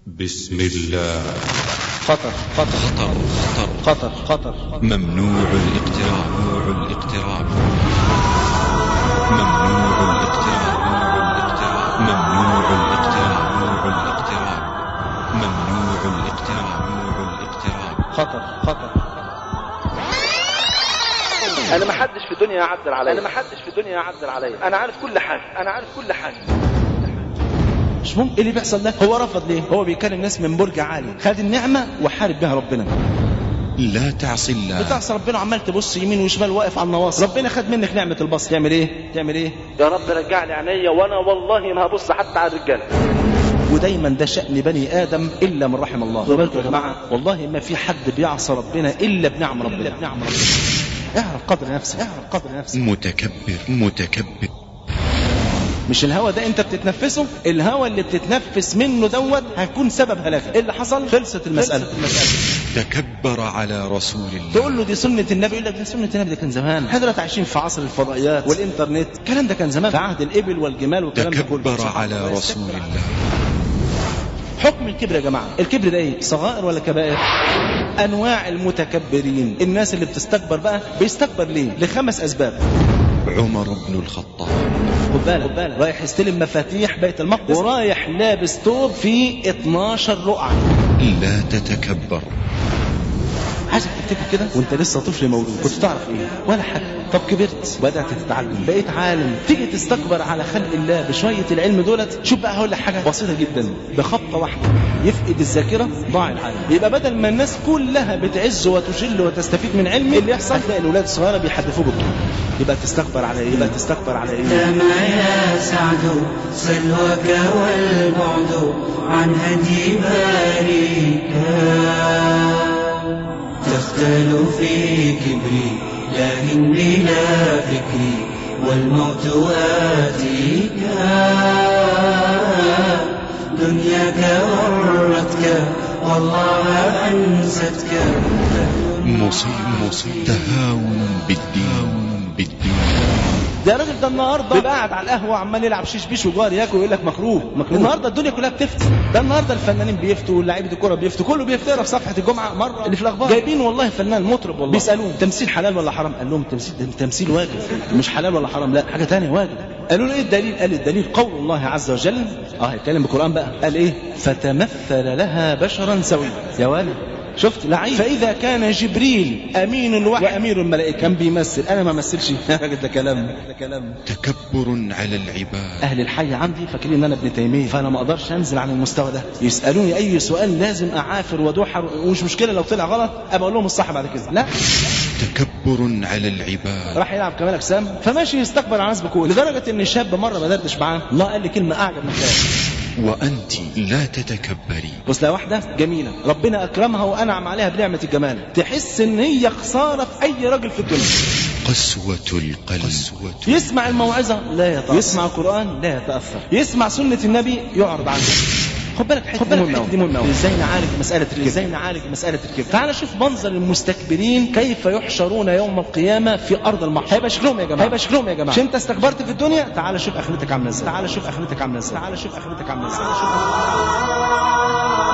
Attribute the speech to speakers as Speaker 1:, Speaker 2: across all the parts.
Speaker 1: بسم الله
Speaker 2: خطر خطر
Speaker 1: خطر خطر
Speaker 2: خطر خطر
Speaker 1: ممنوع الاقتراب ممنوع الاقتراب ممنوع الاقتراب ممنوع الاقتراب ممنوع الاقتراب ممنوع الاقتراب ممنوع الاقتراب
Speaker 2: خطر خطر
Speaker 3: انا ما حدش في الدنيا يعدل عليا انا ما حدش في الدنيا يعدل عليا انا عارف كل حاجه انا عارف كل حاجه
Speaker 2: مش ممكن ايه اللي بيحصل ده هو رفض ليه هو بيكلم ناس من برج عالي خد النعمه وحارب بها ربنا
Speaker 1: لا تعصي الله
Speaker 2: بتعصي ربنا وعمال تبص يمين وشمال واقف على النواصي ربنا خد منك نعمه البصر تعمل ايه تعمل ايه
Speaker 3: يا رب رجع لي عينيا وانا والله ما هبص حتى على الرجاله
Speaker 2: ودايما ده شأن بني آدم إلا من رحم الله خدوا بالكم يا جماعة والله ما في حد بيعصى ربنا إلا بنعم ربنا إلا بنعم ربنا اعرف قدر نفسك اعرف قدر نفسك
Speaker 1: متكبر متكبر
Speaker 2: مش الهوى ده انت بتتنفسه الهوى اللي بتتنفس منه دوت هيكون سبب هلاكك ايه اللي حصل خلصت المسألة
Speaker 1: تكبر على رسول الله
Speaker 2: تقول له دي سنة النبي يقول لك دي سنة النبي ده كان زمان احنا دلوقتي عايشين في عصر الفضائيات والإنترنت الكلام ده كان زمان في عهد الإبل والجمال والكلام ده كله
Speaker 1: تكبر على رسول الله
Speaker 2: حكم الكبر يا جماعة الكبر ده ايه صغائر ولا كبائر انواع المتكبرين الناس اللي بتستكبر بقى بيستكبر ليه لخمس اسباب
Speaker 1: عمر بن الخطاب
Speaker 2: خد بالك خد بالك رايح يستلم مفاتيح بيت المقدس ورايح لابس توب فيه 12 رقعة
Speaker 1: لا تتكبر
Speaker 2: عايزك تفتكر كده وانت لسه طفل مولود كنت تعرف ايه ولا حاجه طب كبرت بدات تتعلم بقيت عالم تيجي تستكبر على خلق الله بشويه العلم دولت شوف بقى هقول لك حاجه بسيطه جدا بخبطه واحده يفقد الذاكره ضاع العالم يبقى بدل ما الناس كلها بتعز وتجل وتستفيد من علم اللي يحصل هتلاقي الاولاد الصغيره بيحدفوه بالطول يبقى تستكبر على ايه يبقى تستكبر على ايه
Speaker 4: دام يا سعد سلوك والبعد عن هدي باريك تختل في كبري لكني لا فكري والموت آتيك دنياك غرتك والله أنستك
Speaker 1: مصيب مصيب تهاون بالدين بالدين
Speaker 2: ده الراجل ده النهارده بيبقى قاعد على القهوه عمال يلعب شيش بيش وجار ياكل ويقول لك مكروه مكروه النهارده الدنيا كلها بتفتي ده النهارده الفنانين بيفتوا ولاعيبه الكوره بيفتوا كله بيفترى في صفحه الجمعه مره اللي في الاخبار جايبين والله فنان مطرب والله بيسالوه تمثيل حلال ولا حرام قال لهم تمثيل ده تمثيل واجب مش حلال ولا حرام لا حاجه ثانيه واجب قالوا له ايه الدليل قال الدليل قول الله عز وجل اه هيتكلم بالقران بقى قال ايه فتمثل لها بشرا سويا يا ولد شفت لعيب فاذا كان جبريل امين الوحي وامير الملائكه كان بيمثل انا ما مثلش راجل ده كلام ده كلام
Speaker 1: تكبر على العباد
Speaker 2: اهل الحي عندي فاكرين ان انا ابن تيميه فانا ما اقدرش انزل عن المستوى ده يسالوني اي سؤال لازم اعافر وادوحر ومش مشكله لو طلع غلط ابقى اقول لهم الصح بعد كده لا
Speaker 1: تكبر على العباد
Speaker 2: راح يلعب كمال اجسام فماشي يستكبر على الناس بكل لدرجه ان شاب مره بدردش معاه الله قال لي كلمه اعجب من كده
Speaker 1: وأنت لا تتكبري
Speaker 2: بص لها واحده جميله ربنا اكرمها وانعم عليها بنعمه الجمال تحس ان هي خساره في اي راجل في الدنيا
Speaker 1: قسوة القلب قسوة
Speaker 2: يسمع الموعظه لا يتاثر يسمع القران لا يتاثر يسمع سنه النبي يعرض عنه خد بالك حته
Speaker 4: خد بالك
Speaker 2: مهمه
Speaker 4: حتة
Speaker 2: دي مهمه ازاي نعالج مساله الكبر ازاي نعالج مساله الكبر تعال شوف منظر المستكبرين كيف يحشرون يوم القيامه في ارض المحشر هيبقى شكلهم يا جماعه هيبقى شكلهم يا جماعه مش انت استكبرت في الدنيا تعال شوف اخرتك عامله ازاي تعال شوف اخرتك عامله ازاي تعال شوف اخرتك عامله ازاي تعال شوف آخرتك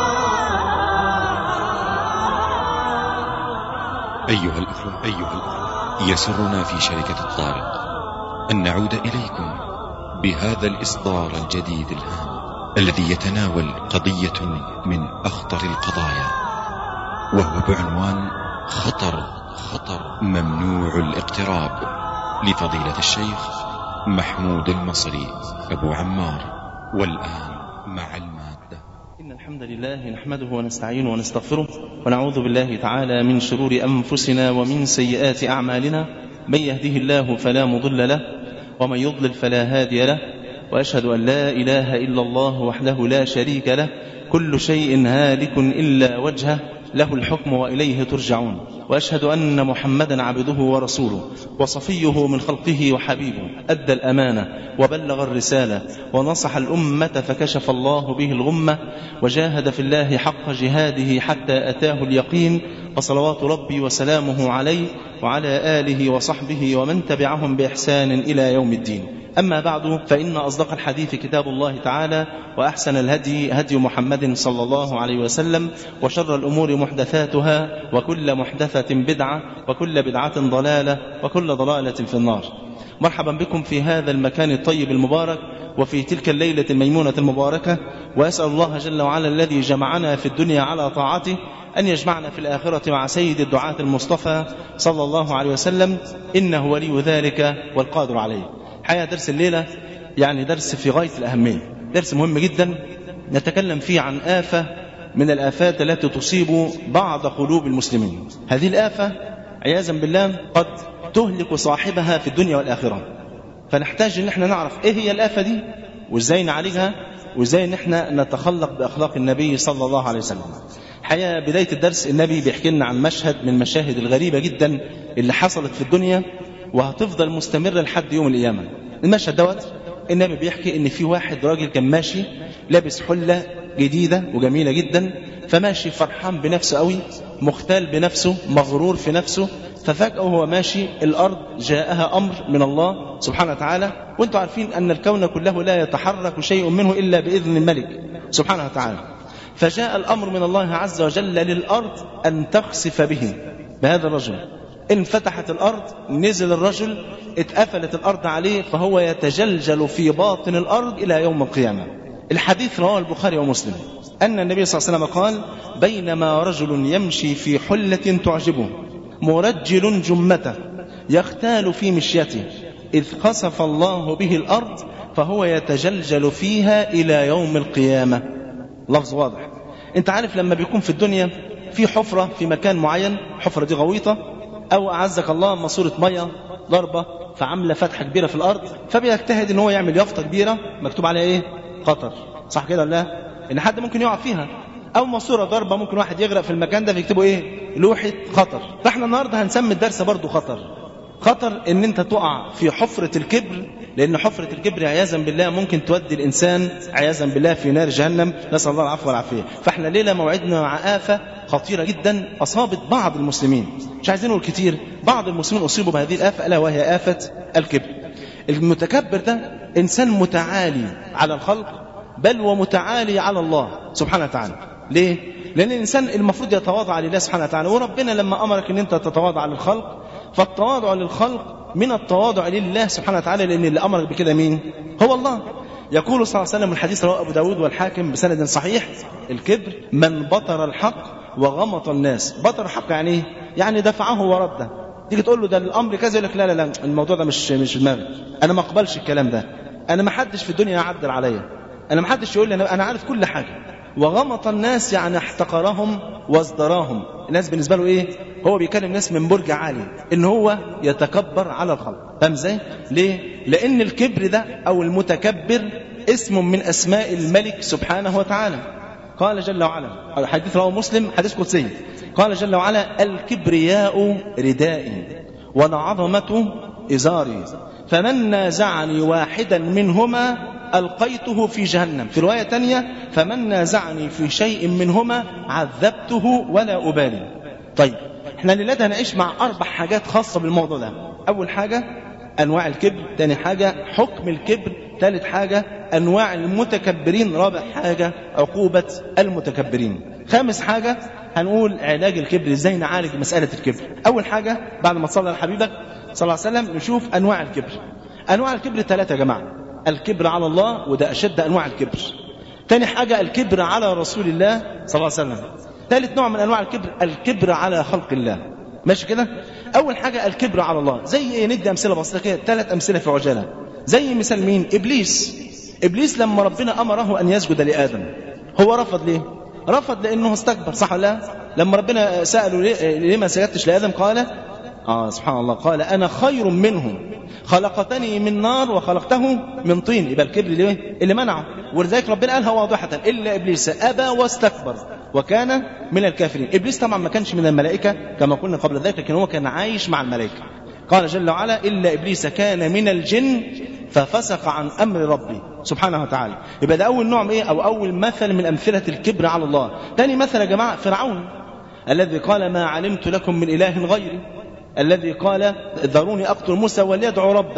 Speaker 1: أيها الأخوة أيها الأخوة يسرنا في شركة الطارق أن نعود إليكم بهذا الإصدار الجديد الهام الذي يتناول قضية من أخطر القضايا وهو بعنوان خطر خطر ممنوع الاقتراب لفضيلة الشيخ محمود المصري أبو عمار والآن مع المادة
Speaker 2: إن الحمد لله نحمده ونستعينه ونستغفره ونعوذ بالله تعالى من شرور أنفسنا ومن سيئات أعمالنا من يهده الله فلا مضل له ومن يضلل فلا هادي له وأشهد أن لا إله إلا الله وحده لا شريك له كل شيء هالك إلا وجهه له الحكم وإليه ترجعون وأشهد أن محمدا عبده ورسوله وصفيه من خلقه وحبيبه أدى الأمانة وبلغ الرسالة ونصح الأمة فكشف الله به الغمة وجاهد في الله حق جهاده حتى أتاه اليقين وصلوات ربي وسلامه عليه وعلى آله وصحبه ومن تبعهم بإحسان إلى يوم الدين أما بعد فإن أصدق الحديث كتاب الله تعالى وأحسن الهدي هدي محمد صلى الله عليه وسلم وشر الأمور محدثاتها وكل محدثة بدعة وكل بدعة ضلالة وكل ضلالة في النار مرحبا بكم في هذا المكان الطيب المبارك وفي تلك الليلة الميمونة المباركة وأسأل الله جل وعلا الذي جمعنا في الدنيا على طاعته أن يجمعنا في الآخرة مع سيد الدعاة المصطفى صلى الله عليه وسلم إنه ولي ذلك والقادر عليه حقيقة درس الليلة يعني درس في غاية الأهمية درس مهم جدا نتكلم فيه عن آفة من الآفات التي تصيب بعض قلوب المسلمين هذه الآفة عياذا بالله قد تهلك صاحبها في الدنيا والآخرة فنحتاج ان احنا نعرف ايه هي الآفة دي وازاي نعالجها وازاي ان احنا نتخلق بأخلاق النبي صلى الله عليه وسلم حقيقة بداية الدرس النبي بيحكي لنا عن مشهد من المشاهد الغريبة جدا اللي حصلت في الدنيا وهتفضل مستمرة لحد يوم القيامة المشهد دوت النبي بيحكي ان في واحد راجل كان ماشي لابس حلة جديدة وجميلة جدا فماشي فرحان بنفسه قوي مختال بنفسه مغرور في نفسه ففجأة وهو ماشي الأرض جاءها أمر من الله سبحانه وتعالى وانتم عارفين أن الكون كله لا يتحرك شيء منه إلا بإذن الملك سبحانه وتعالى فجاء الأمر من الله عز وجل للأرض أن تخسف به بهذا الرجل انفتحت الأرض نزل الرجل اتقفلت الأرض عليه فهو يتجلجل في باطن الأرض إلى يوم القيامة الحديث رواه البخاري ومسلم أن النبي صلى الله عليه وسلم قال بينما رجل يمشي في حلة تعجبه مرجل جمته يختال في مشيته إذ خسف الله به الأرض فهو يتجلجل فيها إلى يوم القيامة لفظ واضح انت عارف لما بيكون في الدنيا في حفرة في مكان معين حفرة دي غويطة أو أعزك الله ماسورة مية ضربة فعاملة فتحة كبيرة في الأرض فبيجتهد ان هو يعمل يافطة كبيرة مكتوب عليها ايه خطر صح كده ولا لا ان حد ممكن يقع فيها او ماسوره ضربه ممكن واحد يغرق في المكان ده فيكتبوا ايه لوحه خطر فاحنا النهارده هنسمي الدرس برضو خطر خطر ان انت تقع في حفره الكبر لان حفره الكبر عياذا بالله ممكن تودي الانسان عياذا بالله في نار جهنم نسال الله العفو والعافيه فاحنا ليله موعدنا مع افه خطيره جدا اصابت بعض المسلمين مش عايزين نقول كتير بعض المسلمين اصيبوا بهذه الافه الا وهي افه الكبر المتكبر ده انسان متعالي على الخلق بل ومتعالي على الله سبحانه وتعالى ليه؟ لأن الإنسان المفروض يتواضع لله سبحانه وتعالى وربنا لما أمرك أن أنت تتواضع للخلق فالتواضع للخلق من التواضع لله سبحانه وتعالى لأن اللي أمرك بكده مين؟ هو الله يقول صلى الله عليه وسلم الحديث رواه أبو داود والحاكم بسند صحيح الكبر من بطر الحق وغمط الناس بطر الحق يعني ايه؟ يعني دفعه ورده تيجي تقول له ده الأمر كذا يقول لك لا لا لا الموضوع ده مش مش دماغي أنا ما أقبلش الكلام ده أنا ما حدش في الدنيا يعدل عليا أنا ما حدش يقول لي أنا عارف كل حاجة وغمط الناس يعني احتقرهم وازدراهم الناس بالنسبة له ايه هو بيكلم ناس من برج عالي ان هو يتكبر على الخلق فاهم ازاي ليه لان الكبر ده او المتكبر اسم من اسماء الملك سبحانه وتعالى قال جل وعلا الحديث رواه مسلم حديث قدسي قال جل وعلا الكبرياء ردائي والعظمة إزاري فمن نازعني واحدا منهما ألقيته في جهنم في رواية تانية فمن نازعني في شيء منهما عذبته ولا أبالي طيب احنا لله هنعيش مع أربع حاجات خاصة بالموضوع ده أول حاجة أنواع الكبر تاني حاجة حكم الكبر ثالث حاجة أنواع المتكبرين رابع حاجة عقوبة المتكبرين خامس حاجة هنقول علاج الكبر ازاي نعالج مسألة الكبر أول حاجة بعد ما تصلي على حبيبك صلى الله عليه وسلم نشوف أنواع الكبر أنواع الكبر ثلاثة يا جماعة الكبر على الله وده أشد أنواع الكبر تاني حاجة الكبر على رسول الله صلى الله عليه وسلم ثالث نوع من أنواع الكبر الكبر على خلق الله ماشي كده أول حاجة الكبر على الله زي إيه ندي أمثلة بسيطة كده ثلاث أمثلة في عجالة زي مثال مين إبليس إبليس لما ربنا أمره أن يسجد لآدم هو رفض ليه رفض لأنه استكبر صح ولا لا لما ربنا سأله ليه, ليه ما سجدتش لآدم قال آه سبحان الله قال أنا خير منه خلقتني من نار وخلقته من طين يبقى الكبر ليه اللي منعه ولذلك ربنا قالها واضحة إلا إبليس أبى واستكبر وكان من الكافرين إبليس طبعا ما كانش من الملائكة كما قلنا قبل ذلك لكن هو كان عايش مع الملائكة قال جل وعلا إلا إبليس كان من الجن ففسق عن أمر ربي سبحانه وتعالى يبقى ده أول نوع إيه أو أول مثل من أمثلة الكبر على الله ثاني مثل يا جماعة فرعون الذي قال ما علمت لكم من إله غيري الذي قال ذروني أقتل موسى وليدعو ربه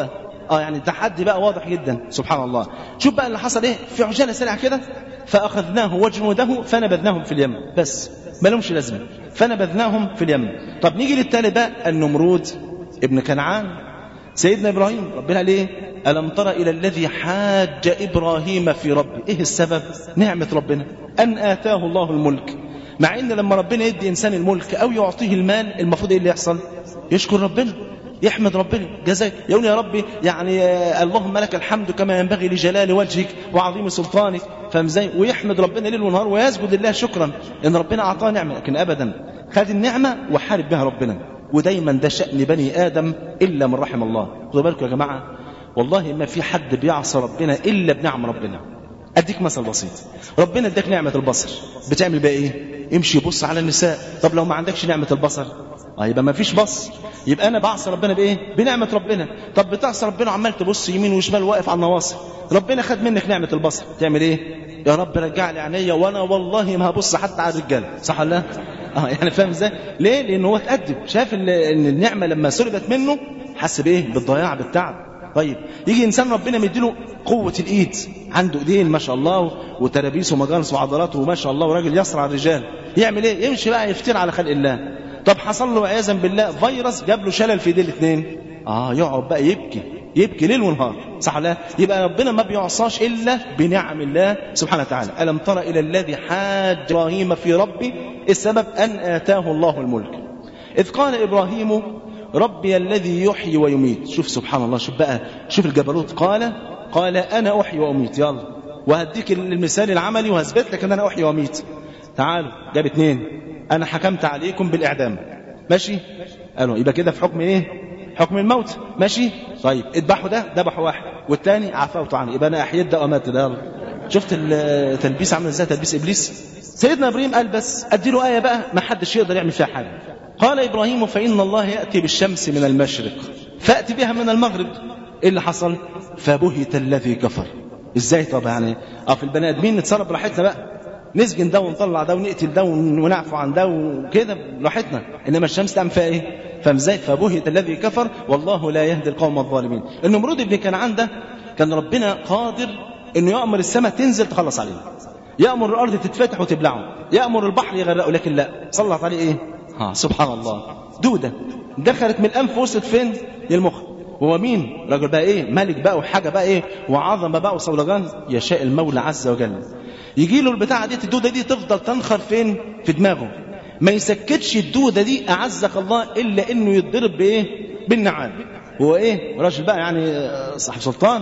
Speaker 2: اه يعني التحدي بقى واضح جدا سبحان الله شوف بقى اللي حصل ايه في عجاله سريعه كده فاخذناه وجنوده فنبذناهم في اليم بس ما لهمش لازمه فنبذناهم في اليم طب نيجي للتالي بقى النمرود ابن كنعان سيدنا ابراهيم ربنا قال ايه الم تر الى الذي حاج ابراهيم في ربه ايه السبب نعمه ربنا ان اتاه الله الملك مع ان لما ربنا يدي انسان الملك او يعطيه المال المفروض ايه اللي يحصل يشكر ربنا يحمد ربنا جزاك يقول يا ربي يعني آه، اللهم لك الحمد كما ينبغي لجلال وجهك وعظيم سلطانك فاهم ازاي ويحمد ربنا ليل ونهار ويسجد لله شكرا ان ربنا اعطاه نعمه لكن ابدا خد النعمه وحارب بها ربنا ودايما ده شان بني ادم الا من رحم الله خدوا بالكم يا جماعه والله ما في حد بيعصى ربنا الا بنعم ربنا اديك مثل بسيط ربنا اداك نعمه البصر بتعمل بقى ايه امشي بص على النساء طب لو ما عندكش نعمه البصر اه يبقى ما فيش بص يبقى انا بعصي ربنا بايه بنعمه ربنا طب بتعصي ربنا وعمال تبص يمين وشمال واقف على النواصي ربنا خد منك نعمه البصر تعمل ايه يا رب رجع لي عينيا وانا والله ما هبص حتى على الرجاله صح ولا لا اه يعني فاهم ازاي ليه لان هو اتادب شاف ان إن النعمه لما سلبت منه حس بايه بالضياع بالتعب طيب يجي انسان ربنا مديله قوه الايد عنده ايدين ما شاء الله وترابيس ومجالس وعضلات وما شاء الله وراجل يسرع الرجال يعمل ايه يمشي بقى يفتر على خلق الله طب حصل له عياذا بالله فيروس جاب له شلل في ايديه الاثنين اه يقعد بقى يبكي يبكي ليل ونهار صح ولا لا يبقى ربنا ما بيعصاش الا بنعم الله سبحانه وتعالى الم تر الى الذي حاج ابراهيم في ربه السبب ان اتاه الله الملك اذ قال ابراهيم ربي الذي يحيي ويميت شوف سبحان الله شوف بقى شوف الجبروت قال قال انا احيي واميت يلا وهديك المثال العملي وهثبت لك ان انا احيي واميت تعالوا جاب اتنين انا حكمت عليكم بالاعدام ماشي قالوا يبقى كده في حكم ايه حكم الموت ماشي طيب اذبحوا ده ذبحوا واحد والتاني عفوت عنه يبقى انا احييت ده وامات ده يلا شفت التلبيس عامل ازاي تلبيس ابليس سيدنا ابراهيم قال بس ادي له ايه بقى ما حدش يقدر يعمل فيها حاجه قال ابراهيم فان الله ياتي بالشمس من المشرق فات بها من المغرب ايه اللي حصل فبهت الذي كفر ازاي طب يعني اه في البني ادمين نتصرف براحتنا بقى نسجن ده ونطلع ده ونقتل ده ونعفو عن ده وكده براحتنا انما الشمس تعمل فيها ايه فاهم ازاي فبهت الذي كفر والله لا يهدي القوم الظالمين النمرود ابن كنعان ده كان ربنا قادر انه يامر السماء تنزل تخلص عليه يامر الارض تتفتح وتبلعه يامر البحر يغرقه لكن لا سلط عليه ايه ها سبحان الله دوده دخلت من الانف وصلت فين للمخ هو مين راجل بقى ايه ملك بقى وحاجه بقى ايه وعظمه بقى وصولجان يشاء المولى عز وجل يجي له البتاعه دي الدوده دي تفضل تنخر فين في دماغه ما يسكتش الدوده دي اعزك الله الا انه يتضرب بايه بالنعال هو ايه راجل بقى يعني صاحب سلطان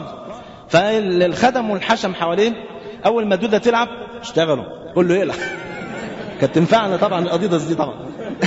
Speaker 2: فالخدم والحشم حواليه اول ما الدوده تلعب اشتغلوا قول له يقلع كانت تنفعنا طبعا الاديداس دي طبعا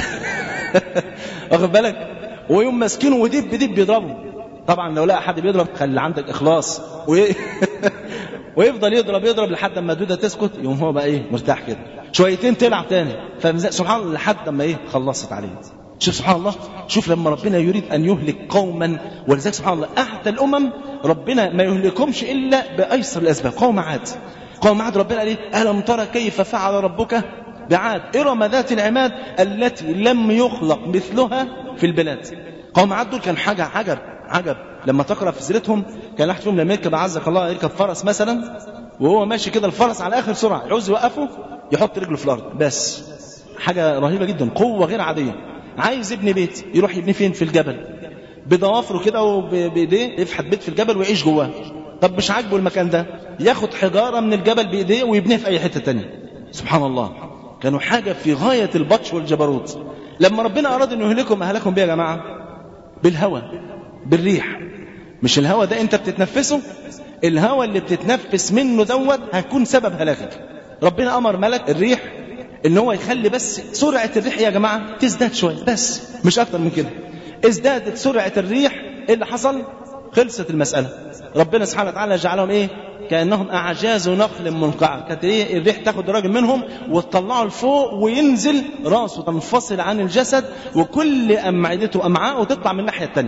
Speaker 2: واخد بالك ويوم ماسكينه ودب دب بيضربه طبعا لو لقى حد بيضرب خلي عندك اخلاص وي... ويفضل يضرب يضرب لحد ما الدوده تسكت يقوم هو بقى ايه مرتاح كده شويتين تلعب تاني فسبحان الله لحد ما ايه خلصت عليه شوف سبحان الله شوف لما ربنا يريد ان يهلك قوما ولذلك سبحان الله احدى الامم ربنا ما يهلكهمش الا بايسر الاسباب قوم عاد قوم عاد ربنا قال ايه الم ترى كيف فعل ربك بعاد ارم ذات العماد التي لم يخلق مثلها في البلاد قوم عاد دول كان حاجه عجب عجب لما تقرا في سيرتهم كان واحد فيهم لما يركب عزك الله يركب فرس مثلا وهو ماشي كده الفرس على اخر سرعه يعوز يوقفه يحط رجله في الارض بس حاجه رهيبه جدا قوه غير عاديه عايز يبني بيت يروح يبني فين في الجبل بضوافره كده وبايديه يفحت بيت في الجبل ويعيش جواه طب مش عاجبه المكان ده ياخد حجاره من الجبل بايديه ويبنيه في اي حته تانية سبحان الله كانوا حاجه في غايه البطش والجبروت لما ربنا اراد انه يهلكهم اهلكهم بيه يا جماعه بالهوى بالريح مش الهوى ده انت بتتنفسه الهوى اللي بتتنفس منه دوت هيكون سبب هلاكك ربنا امر ملك الريح ان هو يخلي بس سرعه الريح يا جماعه تزداد شويه بس مش اكتر من كده ازدادت سرعه الريح ايه اللي حصل خلصت المساله ربنا سبحانه وتعالى جعلهم ايه كانهم اعجاز نخل منقعر كانت ايه الريح تاخد الراجل منهم وتطلعه لفوق وينزل راسه تنفصل عن الجسد وكل امعدته امعاءه تطلع من الناحيه الثانيه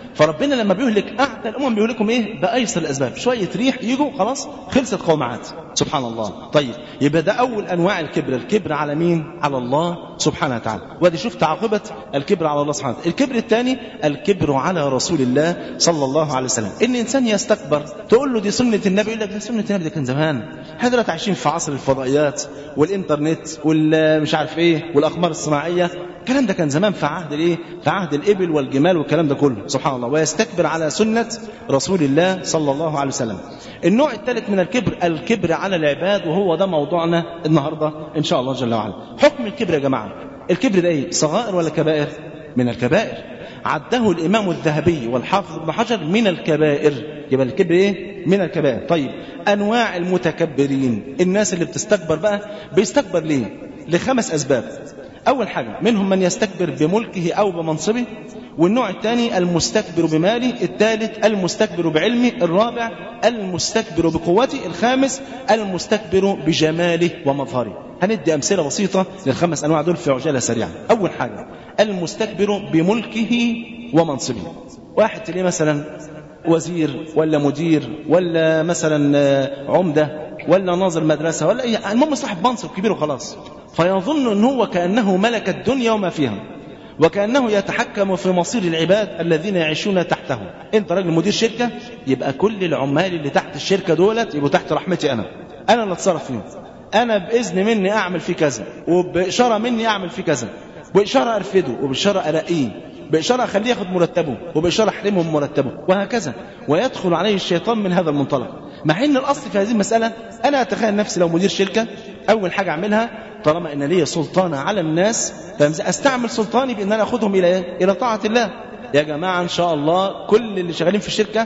Speaker 2: فربنا لما بيهلك اعتى الامم بيهلكهم ايه بايسر الاسباب شويه ريح يجوا خلاص خلصت قومعات سبحان الله طيب يبقى ده اول انواع الكبر الكبر على مين على الله سبحانه وتعالى وادي شفت عاقبه الكبر على الله سبحانه وتعالى الكبر الثاني الكبر على رسول الله صلى الله عليه وسلم ان انسان يستكبر تقول له دي سنه النبي يقول لك ده سنه النبي ده كان زمان احنا دلوقتي عايشين في عصر الفضائيات والانترنت والمش عارف ايه والاقمار الصناعيه الكلام ده كان زمان في عهد الايه في عهد الابل والجمال والكلام ده كله سبحان الله ويستكبر على سنه رسول الله صلى الله عليه وسلم النوع الثالث من الكبر الكبر على العباد وهو ده موضوعنا النهارده ان شاء الله جل وعلا حكم الكبر يا جماعه الكبر ده ايه صغائر ولا كبائر من الكبائر عده الامام الذهبي والحافظ ابن حجر من الكبائر يبقى الكبر ايه من الكبائر طيب انواع المتكبرين الناس اللي بتستكبر بقى بيستكبر ليه لخمس اسباب أول حاجة منهم من يستكبر بملكه أو بمنصبه والنوع الثاني المستكبر بماله الثالث المستكبر بعلمه الرابع المستكبر بقوته الخامس المستكبر بجماله ومظهره هندي أمثلة بسيطة للخمس أنواع دول في عجالة سريعة أول حاجة المستكبر بملكه ومنصبه واحد تلاقيه مثلا وزير ولا مدير ولا مثلا عمدة ولا ناظر مدرسة ولا أي المهم صاحب منصب كبير وخلاص فيظن أن هو كأنه ملك الدنيا وما فيها وكأنه يتحكم في مصير العباد الذين يعيشون تحته انت راجل مدير شركة يبقى كل العمال اللي تحت الشركة دولت يبقوا تحت رحمتي أنا أنا اللي اتصرف فيهم أنا بإذن مني أعمل فيه كذا وبإشارة مني أعمل فيه كذا بإشارة أرفده وبإشارة أرقيه بإشارة أخليه ياخد مرتبه وبإشارة أحرمه من مرتبه وهكذا ويدخل عليه الشيطان من هذا المنطلق مع ان الاصل في هذه المساله انا اتخيل نفسي لو مدير شركه اول حاجه اعملها طالما ان لي سلطان على الناس استعمل سلطاني بان انا اخذهم الى الى طاعه الله يا جماعه ان شاء الله كل اللي شغالين في الشركه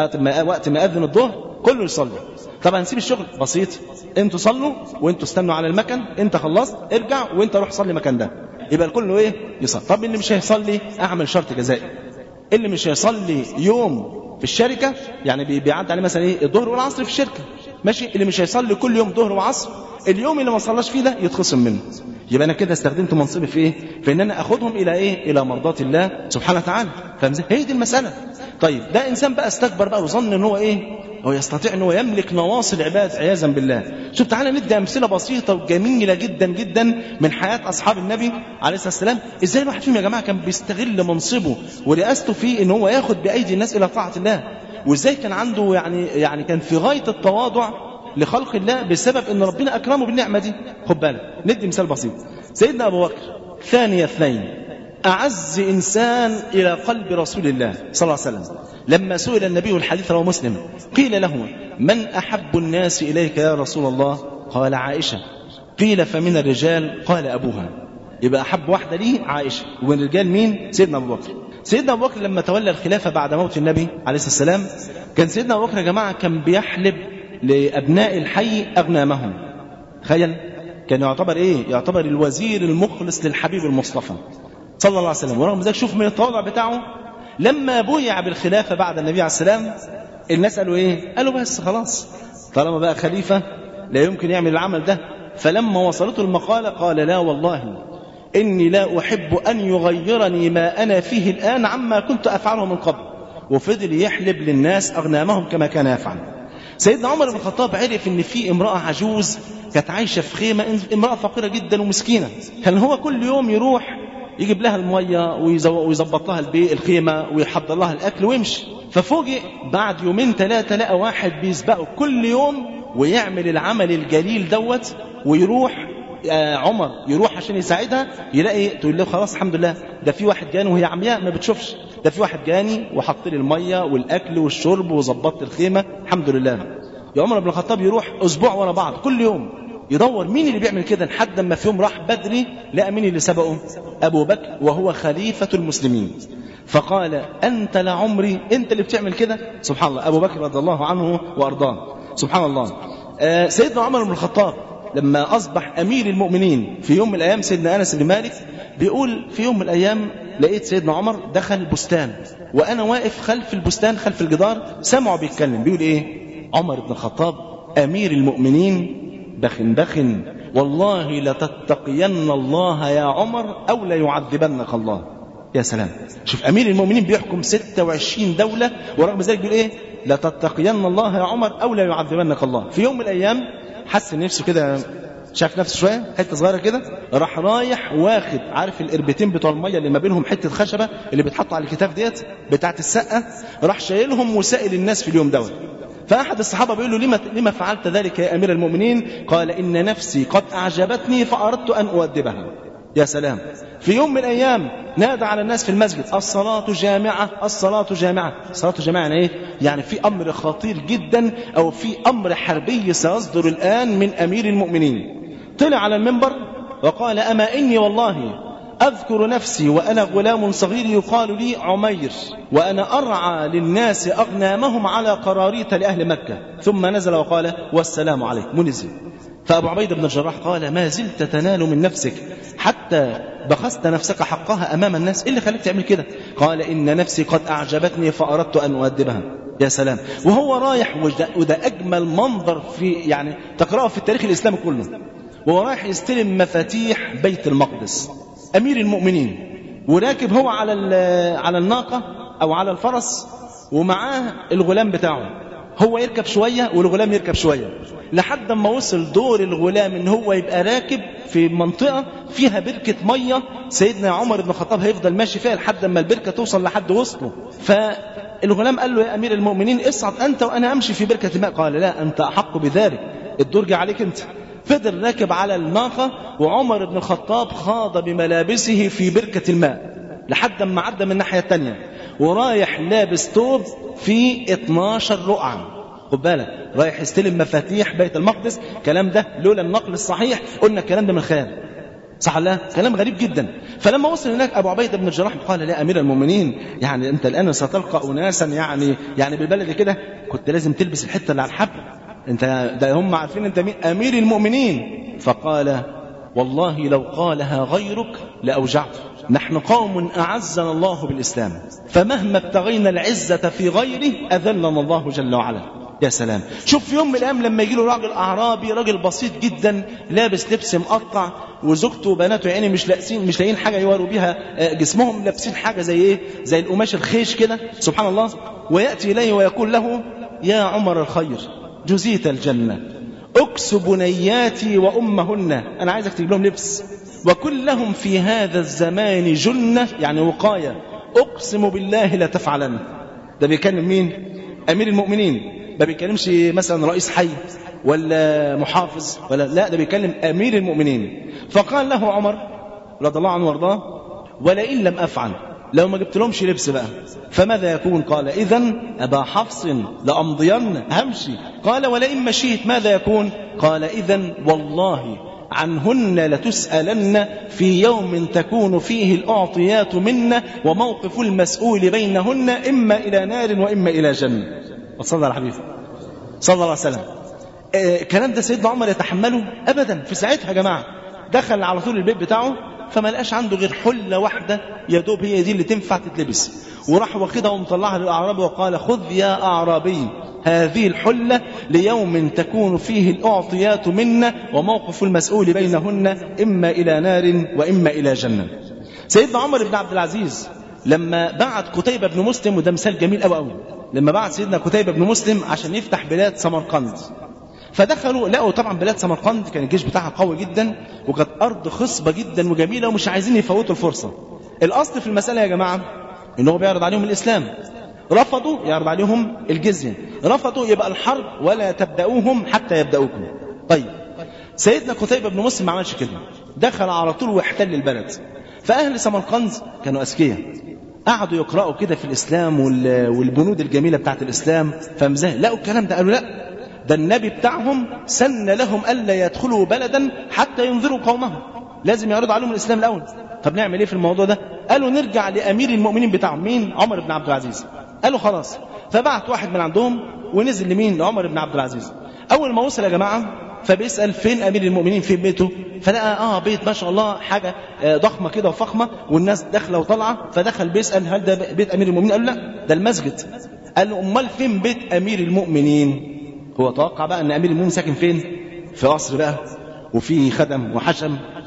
Speaker 2: وقت ما اذن الظهر كله يصلي طبعا نسيب الشغل بسيط انتوا صلوا وانتوا استنوا على المكن انت خلصت ارجع وانت روح صلي مكان ده يبقى الكل ايه يصلي طب اللي مش هيصلي اعمل شرط جزائي اللي مش هيصلي يوم في الشركة يعني بيعدي عليه مثلا ايه الظهر والعصر في الشركة ماشي اللي مش هيصلي كل يوم ظهر وعصر اليوم اللي ما صلاش فيه ده يتخصم منه يبقى انا كده استخدمت منصبي في ايه في ان انا اخدهم الى ايه الى مرضات الله سبحانه وتعالى فاهم هي دي المساله طيب ده انسان بقى استكبر بقى وظن ان هو ايه هو يستطيع ان هو يملك نواصي العباد عياذا بالله شوف تعالى ندي امثله بسيطه وجميله جدا جدا من حياه اصحاب النبي عليه الصلاه والسلام ازاي الواحد فيهم يا جماعه كان بيستغل منصبه ورئاسته في ان هو ياخد بايدي الناس الى طاعه الله وازاي كان عنده يعني يعني كان في غايه التواضع لخلق الله بسبب ان ربنا اكرمه بالنعمه دي خد بالك ندي مثال بسيط سيدنا ابو بكر ثاني اثنين أعز إنسان إلى قلب رسول الله صلى الله عليه وسلم لما سئل النبي الحديث رواه مسلم قيل له من أحب الناس إليك يا رسول الله قال عائشة قيل فمن الرجال قال أبوها يبقى أحب واحدة ليه عائشة ومن الرجال مين سيدنا أبو بكر سيدنا أبو بكر لما تولى الخلافة بعد موت النبي عليه الصلاة والسلام كان سيدنا أبو بكر يا جماعة كان بيحلب لأبناء الحي أغنامهم تخيل كان يعتبر إيه يعتبر الوزير المخلص للحبيب المصطفى صلى الله عليه وسلم ورغم ذلك شوف من التواضع بتاعه لما بويع بالخلافة بعد النبي عليه السلام الناس قالوا ايه قالوا بس خلاص طالما بقى خليفة لا يمكن يعمل العمل ده فلما وصلته المقالة قال لا والله إني لا أحب أن يغيرني ما أنا فيه الآن عما كنت أفعله من قبل وفضل يحلب للناس أغنامهم كما كان يفعل سيدنا عمر بن الخطاب عرف ان في امراه عجوز كانت عايشه في خيمه امراه فقيره جدا ومسكينه كان هو كل يوم يروح يجيب لها المية ويظبط لها البيت الخيمة ويحضر لها الأكل ويمشي ففوجئ بعد يومين ثلاثة لقى واحد بيسبقه كل يوم ويعمل العمل الجليل دوت ويروح آه عمر يروح عشان يساعدها يلاقي تقول له خلاص الحمد لله ده في واحد جاني وهي عمياء ما بتشوفش ده في واحد جاني وحط لي الميه والاكل والشرب وظبطت الخيمه الحمد لله يا عمر بن الخطاب يروح اسبوع ورا بعض كل يوم يدور مين اللي بيعمل كده لحد ما في يوم راح بدري لقى مين اللي سبقه ابو بكر وهو خليفه المسلمين فقال انت لعمري انت اللي بتعمل كده سبحان الله ابو بكر رضي الله عنه وارضاه سبحان الله آه سيدنا عمر بن الخطاب لما اصبح امير المؤمنين في يوم من الايام سيدنا انس بن مالك بيقول في يوم من الايام لقيت سيدنا عمر دخل البستان وانا واقف خلف البستان خلف الجدار سمعه بيتكلم بيقول ايه عمر بن الخطاب امير المؤمنين بخ بخ والله لتتقين الله يا عمر أو ليعذبنك الله يا سلام شوف أمير المؤمنين بيحكم 26 دولة ورغم ذلك بيقول إيه لا تتقين الله يا عمر أو لا يعذبنك الله في يوم من الأيام حس نفسه كده شاف نفسه شويه حته صغيره كده راح رايح واخد عارف القربتين بتوع الميه اللي ما بينهم حته خشبه اللي بيتحط على الكتاف ديت بتاعه السقه راح شايلهم وسائل الناس في اليوم دوت فأحد الصحابة بيقول له لما, لما فعلت ذلك يا أمير المؤمنين قال إن نفسي قد أعجبتني فأردت أن أؤدبها يا سلام في يوم من الأيام نادى على الناس في المسجد الصلاة جامعة الصلاة جامعة الصلاة جامعة يعني إيه؟ يعني في أمر خطير جدا أو في أمر حربي سيصدر الآن من أمير المؤمنين طلع على المنبر وقال أما إني والله أذكر نفسي وأنا غلام صغير يقال لي عمير وأنا أرعى للناس أغنامهم على قراريط لأهل مكة ثم نزل وقال والسلام عليكم ونزل فأبو عبيد بن الجراح قال ما زلت تنال من نفسك حتى بخست نفسك حقها أمام الناس إيه اللي خليك تعمل كده قال إن نفسي قد أعجبتني فأردت أن أؤدبها يا سلام وهو رايح وده, وده أجمل منظر في يعني تقرأه في التاريخ الإسلامي كله وهو رايح يستلم مفاتيح بيت المقدس أمير المؤمنين وراكب هو على على الناقة أو على الفرس ومعاه الغلام بتاعه هو يركب شوية والغلام يركب شوية لحد ما وصل دور الغلام ان هو يبقى راكب في منطقة فيها بركة مية سيدنا عمر بن الخطاب هيفضل ماشي فيها لحد ما البركة توصل لحد وسطه فالغلام قال له يا أمير المؤمنين اصعد أنت وأنا أمشي في بركة الماء قال لا أنت أحق بذلك الدور جه عليك أنت فضل راكب على الناقة وعمر بن الخطاب خاض بملابسه في بركة الماء لحد ما عدى من الناحية التانية ورايح لابس توب في 12 رقعة خد بالك رايح يستلم مفاتيح بيت المقدس الكلام ده لولا النقل الصحيح قلنا الكلام ده من خيال صح الله كلام غريب جدا فلما وصل هناك ابو عبيده بن الجراح قال لا امير المؤمنين يعني انت الان ستلقى اناسا يعني يعني بالبلد كده كنت لازم تلبس الحته اللي على الحبل انت ده هم عارفين انت مين امير المؤمنين فقال والله لو قالها غيرك لاوجعته نحن قوم اعزنا الله بالاسلام فمهما ابتغينا العزه في غيره اذلنا الله جل وعلا يا سلام شوف في يوم من الايام لما يجي له راجل اعرابي راجل بسيط جدا لابس لبس مقطع وزوجته وبناته يعني مش لاقسين مش لاقيين حاجه يواروا بيها جسمهم لابسين حاجه زي ايه زي القماش الخيش كده سبحان الله وياتي اليه ويقول له يا عمر الخير جزيت الجنه اكس بنياتي وامهن انا عايزك تجيب لهم لبس وكلهم في هذا الزمان جنه يعني وقايه اقسم بالله لا تفعلن ده بيكلم مين امير المؤمنين ما بيكلمش مثلا رئيس حي ولا محافظ ولا لا ده بيكلم امير المؤمنين فقال له عمر رضي الله عنه وارضاه ولئن لم افعل لو ما جبت لهمش لبس بقى فماذا يكون قال اذا ابا حفص لامضين همشي قال ولئن مشيت ماذا يكون قال اذا والله عنهن لتسألن في يوم تكون فيه الأعطيات منا وموقف المسؤول بينهن إما إلى نار وإما إلى جنة وصلى على حبيبه صلى الله عليه وسلم الكلام ده سيدنا عمر يتحمله أبدا في ساعتها يا جماعة دخل على طول البيت بتاعه فما لقاش عنده غير حلة واحدة يا دوب هي دي اللي تنفع تتلبس وراح واخدها ومطلعها للأعرابي وقال خذ يا أعرابي هذه الحلة ليوم تكون فيه الأعطيات منا وموقف المسؤول بينهن إما إلى نار وإما إلى جنة سيدنا عمر بن عبد العزيز لما بعت كتيبة بن مسلم وده مثال جميل قوي قوي لما بعت سيدنا كتيبة بن مسلم عشان يفتح بلاد سمرقند فدخلوا لقوا طبعا بلاد سمرقند كان الجيش بتاعها قوي جدا وكانت أرض خصبة جدا وجميلة ومش عايزين يفوتوا الفرصة الأصل في المسألة يا جماعة إن هو بيعرض عليهم الإسلام رفضوا يعرض عليهم الجزية رفضوا يبقى الحرب ولا تبدأوهم حتى يبدأوكم طيب سيدنا قتيبة بن مسلم ما عملش كده دخل على طول واحتل البلد فأهل سمرقند كانوا أذكياء قعدوا يقرأوا كده في الإسلام والبنود الجميلة بتاعت الإسلام فمزاه لقوا الكلام ده قالوا لا ده النبي بتاعهم سن لهم ألا يدخلوا بلدا حتى ينذروا قومهم لازم يعرضوا عليهم الإسلام الأول طب نعمل إيه في الموضوع ده قالوا نرجع لأمير المؤمنين بتاعهم مين عمر بن عبد العزيز قالوا خلاص فبعت واحد من عندهم ونزل لمين لعمر بن عبد العزيز أول ما وصل يا جماعة فبيسأل فين أمير المؤمنين فين بيته فلقى آه بيت ما شاء الله حاجة ضخمة كده وفخمة والناس داخلة وطالعة فدخل بيسأل هل ده بيت أمير المؤمنين قال لا ده المسجد قال له أمال فين بيت أمير المؤمنين هو توقع بقى أن أمير المؤمنين ساكن فين في قصر بقى وفي خدم وحشم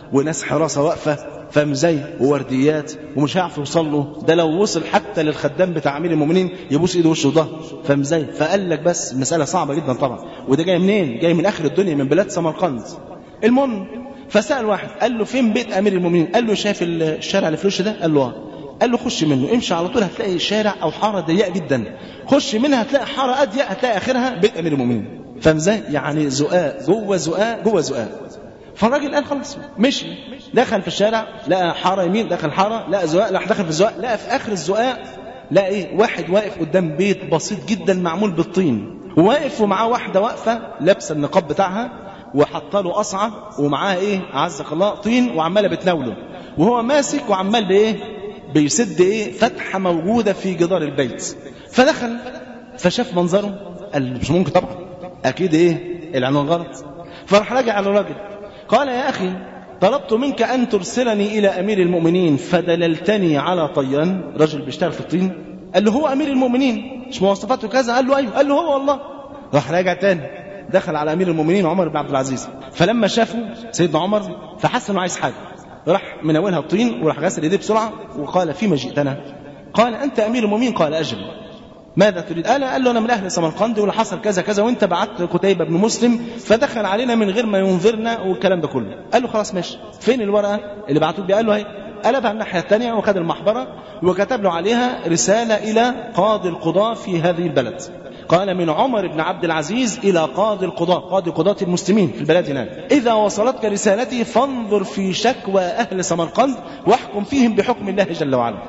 Speaker 2: وناس حراسه واقفه فاهم ازاي وورديات ومش هيعرف يوصل له ده لو وصل حتى للخدام بتاع امير المؤمنين يبوس ايده وشه وظهره فاهم ازاي فقال لك بس مساله صعبه جدا طبعا وده جاي منين جاي من اخر الدنيا من بلاد سمرقند المهم فسال واحد قال له فين بيت امير المؤمنين قال له شايف الشارع اللي في الوش ده قال له اه قال له خش منه امشي على طول هتلاقي شارع او حاره ضيقه جدا خش منها هتلاقي حاره اضيق هتلاقي اخرها بيت امير المؤمنين فاهم ازاي يعني زقاق جوه زقاق جوه زقاق فالراجل قال خلاص مشي دخل في الشارع لقى حاره يمين دخل حاره لقى زقاق راح دخل في الزقاق لقى في اخر الزقاق لقى ايه واحد واقف قدام بيت بسيط جدا معمول بالطين وواقف ومعاه واحده واقفه لابسه النقاب بتاعها وحط له قصعه ومعاها ايه عزك الله طين وعماله بتناوله وهو ماسك وعمال بايه بيسد ايه فتحه موجوده في جدار البيت فدخل فشاف منظره قال مش ممكن طبعا اكيد ايه العنوان غلط فراح راجع على الراجل قال يا اخي طلبت منك ان ترسلني الى امير المؤمنين فدللتني على طيان رجل بيشتغل في الطين قال له هو امير المؤمنين مش مواصفاته كذا قال له ايوه قال له هو والله راح راجع تاني دخل على امير المؤمنين عمر بن عبد العزيز فلما شافه سيدنا عمر فحس انه عايز حاجه راح مناولها الطين وراح غسل ايديه بسرعه وقال فيما جئتنا قال انت امير المؤمنين قال اجل ماذا تريد؟ قال قال له انا من اهل سمرقند واللي حصل كذا كذا وانت بعت قتيبه بن مسلم فدخل علينا من غير ما ينذرنا والكلام ده كله. قال له خلاص ماشي. فين الورقه اللي بعتوه بيها؟ قال له اهي. قلبها الناحيه الثانيه وخد المحبره وكتب له عليها رساله الى قاضي القضاه في هذه البلد. قال من عمر بن عبد العزيز الى قاضي القضاه، قاضي قضاه المسلمين في البلد هناك. اذا وصلتك رسالتي فانظر في شكوى اهل سمرقند واحكم فيهم بحكم الله جل وعلا.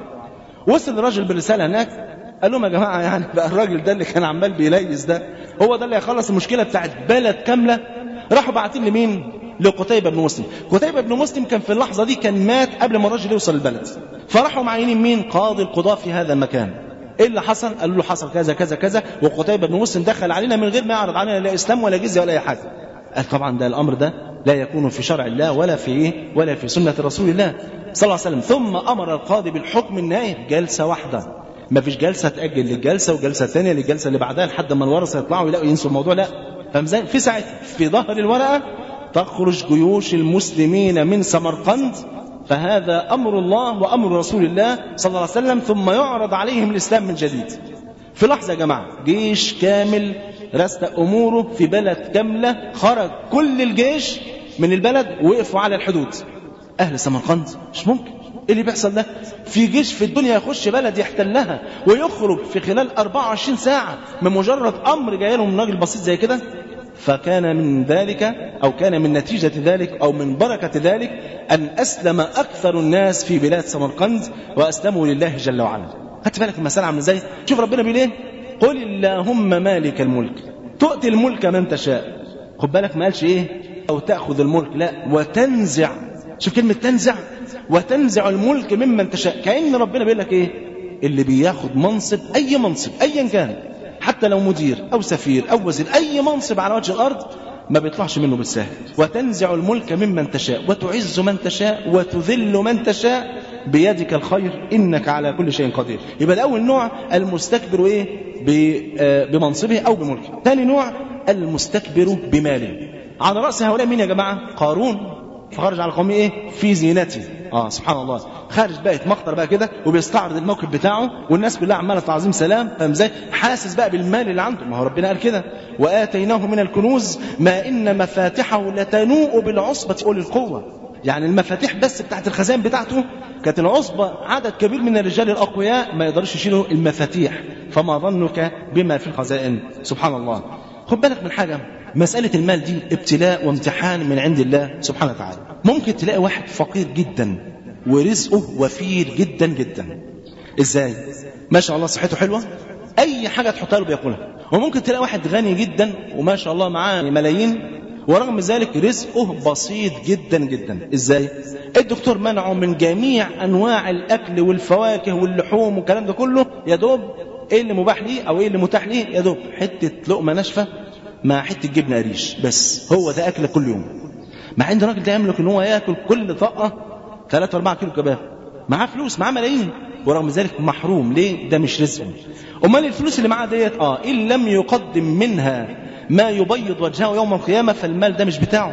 Speaker 2: وصل الرجل بالرساله هناك قال لهم يا جماعه يعني بقى الراجل ده اللي كان عمال بيليس ده هو ده اللي هيخلص المشكله بتاعت بلد كامله راحوا باعتين لمين؟ لقتيبة بن مسلم قتيبة بن مسلم كان في اللحظة دي كان مات قبل ما الراجل يوصل البلد فراحوا معينين مين قاضي القضاة في هذا المكان ايه اللي حصل قالوا له حصل كذا كذا كذا وقتيبة بن مسلم دخل علينا من غير ما يعرض علينا لا اسلام ولا جزيه ولا اي حاجه قال طبعا ده الامر ده لا يكون في شرع الله ولا في ايه ولا في سنه رسول الله صلى الله عليه وسلم ثم امر القاضي بالحكم النهائي جلسه واحده ما فيش جلسه تاجل للجلسه وجلسه ثانيه للجلسه اللي بعدها لحد ما الورثه يطلعوا يلاقوا ينسوا الموضوع لا فاهم ازاي في ساعتها في ظهر الورقه تخرج جيوش المسلمين من سمرقند فهذا امر الله وامر رسول الله صلى الله عليه وسلم ثم يعرض عليهم الاسلام من جديد في لحظه يا جماعه جيش كامل رستق اموره في بلد كامله خرج كل الجيش من البلد وقفوا على الحدود اهل سمرقند مش ممكن ايه اللي بيحصل ده في جيش في الدنيا يخش بلد يحتلها ويخرج في خلال 24 ساعة من مجرد أمر جاي له من راجل بسيط زي كده فكان من ذلك أو كان من نتيجة ذلك أو من بركة ذلك أن أسلم أكثر الناس في بلاد سمرقند وأسلموا لله جل وعلا خدت بالك المسألة عاملة ازاي شوف ربنا بيقول ايه قل اللهم مالك الملك تؤتي الملك من تشاء خد بالك ما قالش ايه أو تأخذ الملك لا وتنزع شوف كلمة تنزع وتنزع الملك ممن تشاء كأن ربنا بيقول لك ايه اللي بياخد منصب اي منصب ايا كان حتى لو مدير او سفير او وزير اي منصب على وجه الارض ما بيطلعش منه بالسهل وتنزع الملك ممن تشاء وتعز من تشاء وتذل من تشاء بيدك الخير انك على كل شيء قدير يبقى ده اول نوع المستكبر ايه بمنصبه او بملكه ثاني نوع المستكبر بماله على راس هؤلاء مين يا جماعه قارون فخرج على قومه ايه في زينته اه سبحان الله خارج بقى يتمخطر بقى كده وبيستعرض الموقف بتاعه والناس كلها عماله تعظيم سلام فاهم ازاي حاسس بقى بالمال اللي عنده ما هو ربنا قال كده واتيناه من الكنوز ما ان مفاتحه لتنوء بالعصبه اولي القوه يعني المفاتيح بس بتاعت الخزائن بتاعته كانت العصبة عدد كبير من الرجال الأقوياء ما يقدرش يشيلوا المفاتيح فما ظنك بما في الخزائن سبحان الله خد بالك من حاجة مسألة المال دي ابتلاء وامتحان من عند الله سبحانه وتعالى ممكن تلاقي واحد فقير جدا ورزقه وفير جدا جدا ازاي ما شاء الله صحته حلوة اي حاجة تحطها له بياكلها وممكن تلاقي واحد غني جدا وما شاء الله معاه ملايين ورغم ذلك رزقه بسيط جدا جدا ازاي الدكتور منعه من جميع انواع الاكل والفواكه واللحوم والكلام ده كله يا دوب ايه اللي مباح ليه او ايه اللي متاح ليه يا دوب حته لقمه ناشفه مع حته جبنه قريش بس هو ده اكل كل يوم مع ان الراجل ده يملك ان هو ياكل كل طاقه 3 4 كيلو كباب معاه فلوس معاه ملايين ورغم ذلك محروم ليه ده مش رزقه امال الفلوس اللي معاه ديت اه ان لم يقدم منها ما يبيض وجهه يوم القيامه فالمال ده مش بتاعه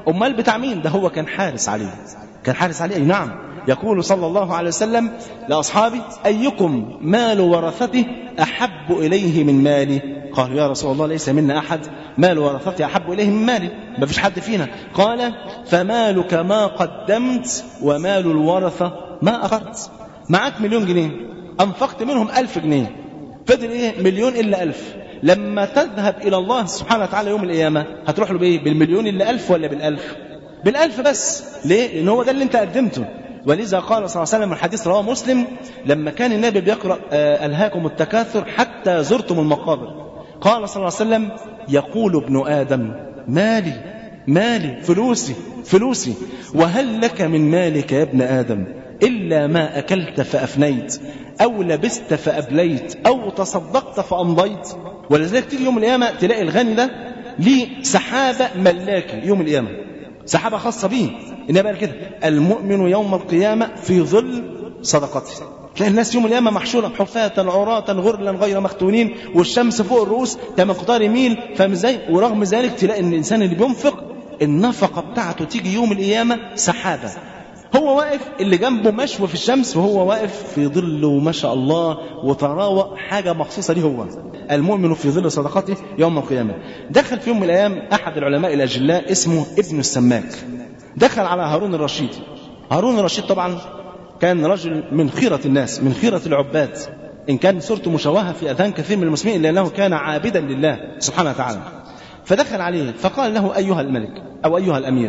Speaker 2: امال بتاع مين ده هو كان حارس عليه كان حارس عليه أي نعم يقول صلى الله عليه وسلم لأصحابه أيكم مال ورثته أحب إليه من مالي قالوا يا رسول الله ليس منا أحد مال ورثته أحب إليه من مالي ما فيش حد فينا قال فمالك ما قدمت ومال الورثة ما أخرت معاك مليون جنيه أنفقت منهم ألف جنيه فضل إيه مليون إلا ألف لما تذهب إلى الله سبحانه وتعالى يوم القيامة هتروح له بإيه بالمليون إلا ألف ولا بالألف بالألف بس ليه لأن هو ده اللي أنت قدمته ولذا قال صلى الله عليه وسلم الحديث رواه مسلم لما كان النبي بيقرأ آه ألهاكم التكاثر حتى زرتم المقابر قال صلى الله عليه وسلم يقول ابن آدم مالي مالي فلوسي فلوسي وهل لك من مالك يا ابن آدم إلا ما أكلت فأفنيت أو لبست فأبليت أو تصدقت فأمضيت ولذلك تيجي يوم القيامة تلاقي الغني ده ليه سحابة ملاكة يوم القيامة سحابة خاصة به إنها بقى كده المؤمن يوم القيامة في ظل صدقته تلاقي الناس يوم القيامة محشورة حفاة عراة غرلا غير مختونين والشمس فوق الرؤوس كمقدار ميل فاهم ازاي ورغم ذلك تلاقي ان الانسان اللي بينفق النفقة بتاعته تيجي يوم القيامة سحابة هو واقف اللي جنبه مشوى في الشمس وهو واقف في ظله ما شاء الله وتراوى حاجة مخصوصة ليه هو المؤمن في ظل صدقته يوم القيامة دخل في يوم من الأيام أحد العلماء الأجلاء اسمه ابن السماك دخل على هارون الرشيد هارون الرشيد طبعا كان رجل من خيرة الناس من خيرة العباد إن كان صورته مشوهة في أذهان كثير من المسلمين إلا أنه كان عابدا لله سبحانه وتعالى فدخل عليه فقال له أيها الملك أو أيها الأمير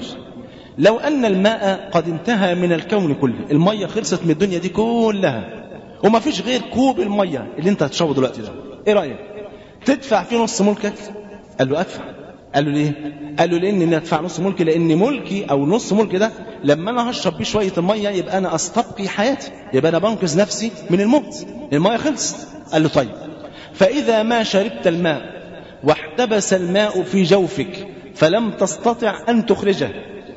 Speaker 2: لو أن الماء قد انتهى من الكون كله المية خلصت من الدنيا دي كلها وما فيش غير كوب المية اللي انت هتشربه دلوقتي ده ايه رأيك تدفع فيه نص ملكك قال له ادفع قال له ليه قال له لان انا ادفع نص ملكي لان ملكي او نص ملكي ده لما انا هشرب بيه شويه الميه يبقى انا استبقي حياتي يبقى انا بنقذ نفسي من الموت الميه خلصت قال له طيب فاذا ما شربت الماء واحتبس الماء في جوفك فلم تستطع ان تخرجه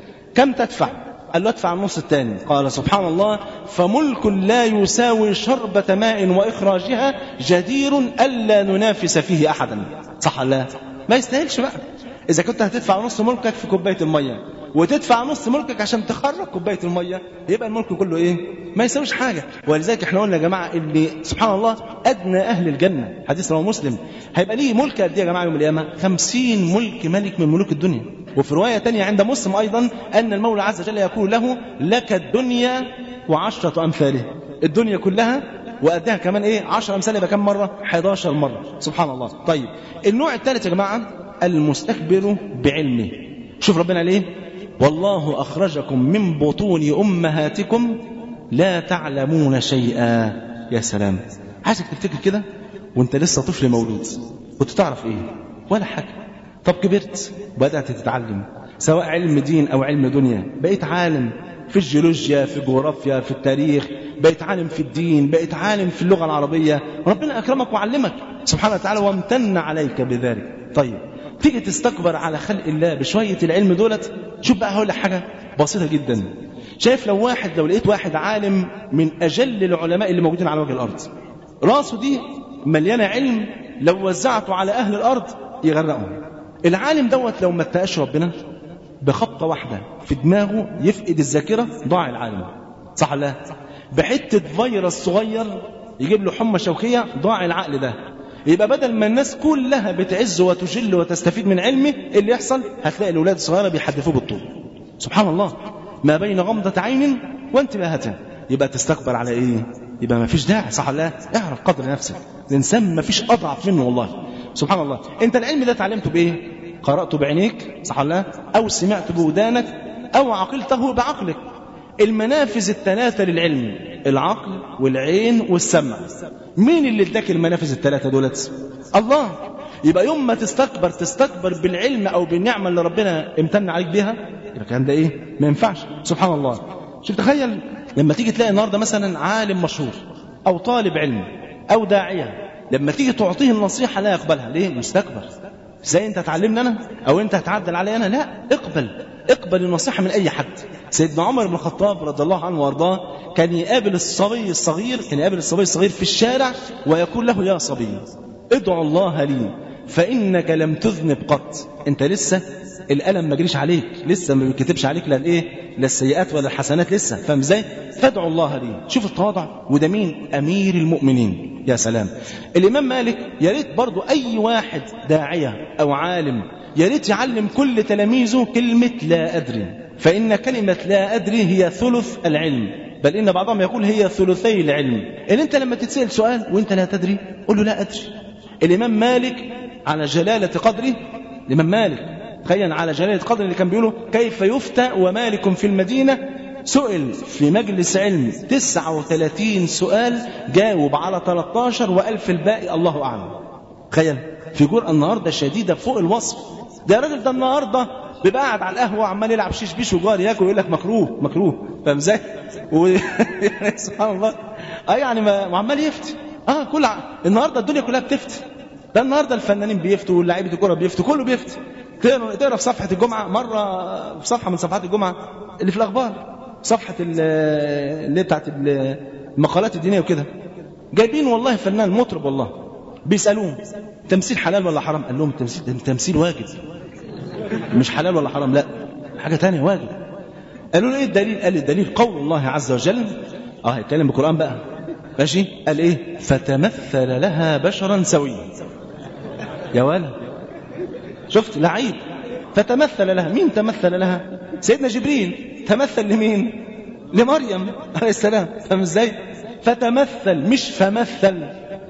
Speaker 2: كم تدفع قال له ادفع النص الثاني قال سبحان الله فملك لا يساوي شربة ماء وإخراجها جدير ألا ننافس فيه أحدا صح لا ما يستاهلش بقى إذا كنت هتدفع نص ملكك في كوباية المية وتدفع نص ملكك عشان تخرج كوباية المية يبقى الملك كله إيه ما يساويش حاجة ولذلك احنا قلنا يا جماعة اللي سبحان الله أدنى أهل الجنة حديث رواه مسلم هيبقى ليه ملك قد إيه يا جماعة يوم القيامة خمسين ملك ملك من ملوك الدنيا وفي رواية تانية عند مسلم أيضا أن المولى عز وجل يقول له لك الدنيا وعشرة أمثالها الدنيا كلها وقدها كمان إيه عشر أمثال يبقى كم مرة 11 مرة سبحان الله طيب النوع الثالث يا جماعة المستكبر بعلمه شوف ربنا ليه والله أخرجكم من بطون أمهاتكم لا تعلمون شيئا يا سلام عايزك تفتكر كده وانت لسه طفل مولود كنت تعرف ايه ولا حاجة طب كبرت بدأت تتعلم سواء علم دين أو علم دنيا بقيت عالم في الجيولوجيا في الجغرافيا في التاريخ بقيت عالم في الدين بقيت عالم في اللغة العربية ربنا أكرمك وعلمك سبحانه وتعالى وامتن عليك بذلك طيب تيجي تستكبر على خلق الله بشوية العلم دولت شوف بقى هقول لك حاجة بسيطة جدا شايف لو واحد لو لقيت واحد عالم من أجل العلماء اللي موجودين على وجه الأرض راسه دي مليانة علم لو وزعته على أهل الأرض يغرقهم العالم دوت لو ما اتقاش ربنا بخبطة واحدة في دماغه يفقد الذاكرة ضاع العالم صح لا بحتة فيروس صغير يجيب له حمى شوكية ضاع العقل ده يبقى بدل ما الناس كلها بتعز وتجل وتستفيد من علمه اللي يحصل هتلاقي الأولاد الصغيرة بيحدفوه بالطول سبحان الله ما بين غمضة عين وانتباهة يبقى تستكبر على ايه يبقى ما فيش داعي صح لا اعرف قدر نفسك الانسان ما فيش اضعف منه والله سبحان الله انت العلم ده اتعلمته بايه قراته بعينيك صح لا او سمعت بودانك او عقلته بعقلك المنافذ الثلاثه للعلم العقل والعين والسمع مين اللي اداك المنافذ الثلاثه دولت الله يبقى يوم ما تستكبر تستكبر بالعلم او بالنعمه اللي ربنا امتن عليك بيها يبقى الكلام ده ايه ما ينفعش سبحان الله شوف تخيل لما تيجي تلاقي النهارده مثلا عالم مشهور او طالب علم او داعيه لما تيجي تعطيه النصيحه لا يقبلها ليه مستكبر زي انت تعلمني انا او انت هتعدل علي انا لا اقبل اقبل النصيحه من اي حد سيدنا عمر بن الخطاب رضي الله عنه وارضاه كان يقابل الصبي الصغير كان يقابل الصبي الصغير في الشارع ويقول له يا صبي ادعو الله لي فإنك لم تذنب قط أنت لسه الألم ما جريش عليك لسه ما بيكتبش عليك لا الايه لا السيئات ولا الحسنات لسه فاهم ازاي فادعوا الله لي شوف التواضع وده مين امير المؤمنين يا سلام الامام مالك يا ريت برضه اي واحد داعيه او عالم يا ريت يعلم كل تلاميذه كلمه لا ادري فان كلمه لا ادري هي ثلث العلم بل ان بعضهم يقول هي ثلثي العلم ان انت لما تتسال سؤال وانت لا تدري قول له لا ادري الامام مالك على جلاله قدره الامام مالك تخيل على جلالة قدر اللي كان بيقوله كيف يفتى ومالك في المدينة سئل في مجلس علم 39 سؤال جاوب على 13 وألف الباقي الله أعلم تخيل في جرأة النهاردة شديدة فوق الوصف ده الراجل ده النهاردة بيبقى قاعد على القهوة عمال يلعب شيش بيش وجار ياكل ويقول لك مكروه مكروه فاهم ازاي؟ و... سبحان الله اه يعني ما وعمال يفتي اه كل ع... النهارده الدنيا كلها بتفتي ده النهارده الفنانين بيفتوا واللاعيبه الكوره بيفتوا كله بيفتي تقرا تقرا في صفحه الجمعه مره في صفحه من صفحات الجمعه اللي في الاخبار صفحه اللي بتاعت المقالات الدينيه وكده جايبين والله فنان مطرب والله بيسالوه تمثيل حلال ولا حرام قال لهم تمثيل تمثيل واجب مش حلال ولا حرام لا حاجه ثانيه واجب قالوا له ايه الدليل قال الدليل قول الله عز وجل اه هيتكلم بالقران بقى ماشي قال ايه فتمثل لها بشرا سويا يا ولد شفت لعيب فتمثل لها مين تمثل لها سيدنا جبريل تمثل لمين لمريم عليه السلام فاهم ازاي فتمثل مش فمثل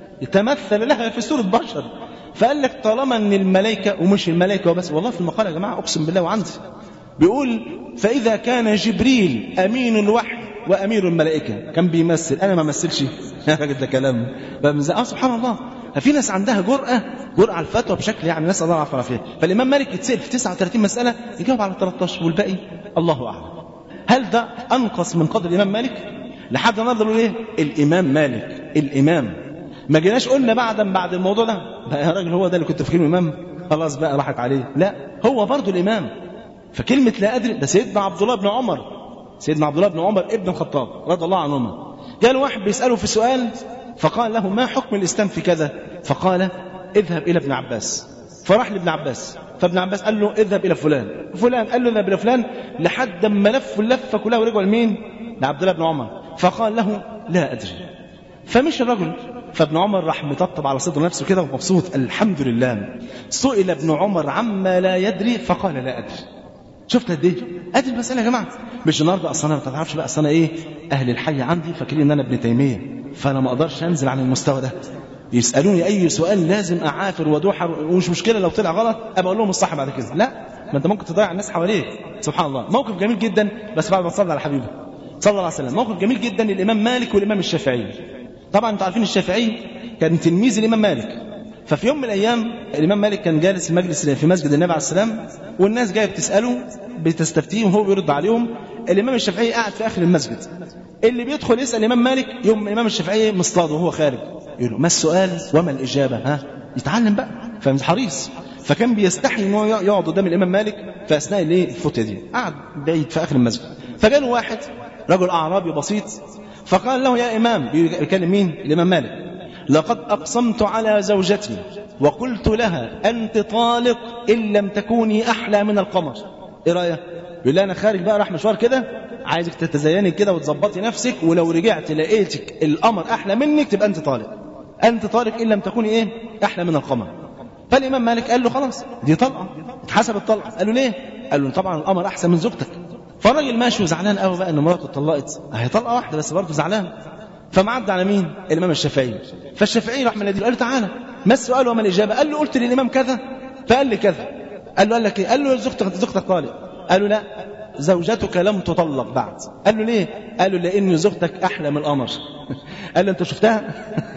Speaker 2: تمثل لها في سورة بشر فقال لك طالما ان الملائكة ومش الملائكة وبس والله في المقالة يا جماعة اقسم بالله وعندي بيقول فإذا كان جبريل أمين الوحي وأمير الملائكة كان بيمثل أنا ما مثلش يا راجل ده كلام اه سبحان الله ففي ناس عندها جرأة جرأة على الفتوى بشكل يعني ناس الله يعرف فيها فالإمام مالك يتسأل في 39 مسألة يجاوب على 13 والباقي الله أعلم هل ده أنقص من قدر الإمام مالك لحد النهارده نقول إيه الإمام مالك الإمام ما جيناش قلنا بعد بعد الموضوع ده بقى يا راجل هو ده اللي كنت فاكره إمام خلاص بقى راحت عليه لا هو برضه الإمام فكلمة لا أدري ده سيدنا عبد الله بن عمر سيدنا عبد الله بن عمر ابن الخطاب رضي الله عنهما جاء واحد بيسأله في سؤال فقال له ما حكم الإسلام في كذا فقال اذهب إلى ابن عباس فراح لابن عباس فابن عباس قال له اذهب إلى فلان فلان قال له اذهب إلى فلان لحد ما لف اللفة كلها ورجعوا لمين لعبد الله بن عمر فقال له لا أدري فمشي الرجل فابن عمر راح مطبطب على صدر نفسه كده ومبسوط الحمد لله سئل ابن عمر عما لا يدري فقال لا أدري شفت قد ايه ادي المساله يا جماعه مش النهارده اصل انا ما تعرفش بقى اصل انا ايه اهل الحي عندي فاكرين ان انا ابن تيميه فانا ما اقدرش انزل عن المستوى ده يسالوني اي سؤال لازم اعافر وادوحر ومش مشكله لو طلع غلط ابقى اقول لهم الصح بعد كده لا ما انت ممكن تضيع الناس حواليك سبحان الله موقف جميل جدا بس بعد ما تصلي على حبيبه صلى الله عليه وسلم موقف جميل جدا للامام مالك والامام الشافعي طبعا انتوا عارفين الشافعي كان تلميذ الامام مالك ففي يوم من الايام الامام مالك كان جالس في مجلس في مسجد النبي عليه السلام والناس جايه بتساله بتستفتيه وهو بيرد عليهم الامام الشافعي قاعد في اخر المسجد اللي بيدخل يسال الامام مالك يوم الامام الشافعي مصطاده وهو خارج يقول له ما السؤال وما الاجابه ها يتعلم بقى فمش حريص فكان بيستحي ان هو يقعد قدام الامام مالك في اثناء الايه الفتيه دي قعد بعيد في اخر المسجد فجاله واحد رجل اعرابي بسيط فقال له يا امام بيكلم مين الامام مالك لقد أقسمت على زوجتي وقلت لها أنت طالق إن لم تكوني أحلى من القمر إيه رأيك؟ يقول لي أنا خارج بقى راح مشوار كده عايزك تتزيني كده وتظبطي نفسك ولو رجعت لقيتك القمر أحلى منك تبقى أنت طالق أنت طالق إن لم تكوني إيه أحلى من القمر فالإمام مالك قال له خلاص دي طلقة اتحسبت طلقة قال له ليه؟ قال له طبعا القمر أحسن من زوجتك فالراجل ماشي وزعلان قوي بقى ان مراته اتطلقت اهي طلقه واحده بس برضه زعلان فمعد على مين الامام الشافعي فالشافعي راح من الذي قال له تعالى ما السؤال وما الاجابه قال له قلت للامام كذا فقال لي كذا قال له قال لك ايه قال له زوجتك زوجتك طالق قال له لا زوجتك لم تطلق بعد قال له ليه قال له لان زوجتك احلى من القمر قال له انت شفتها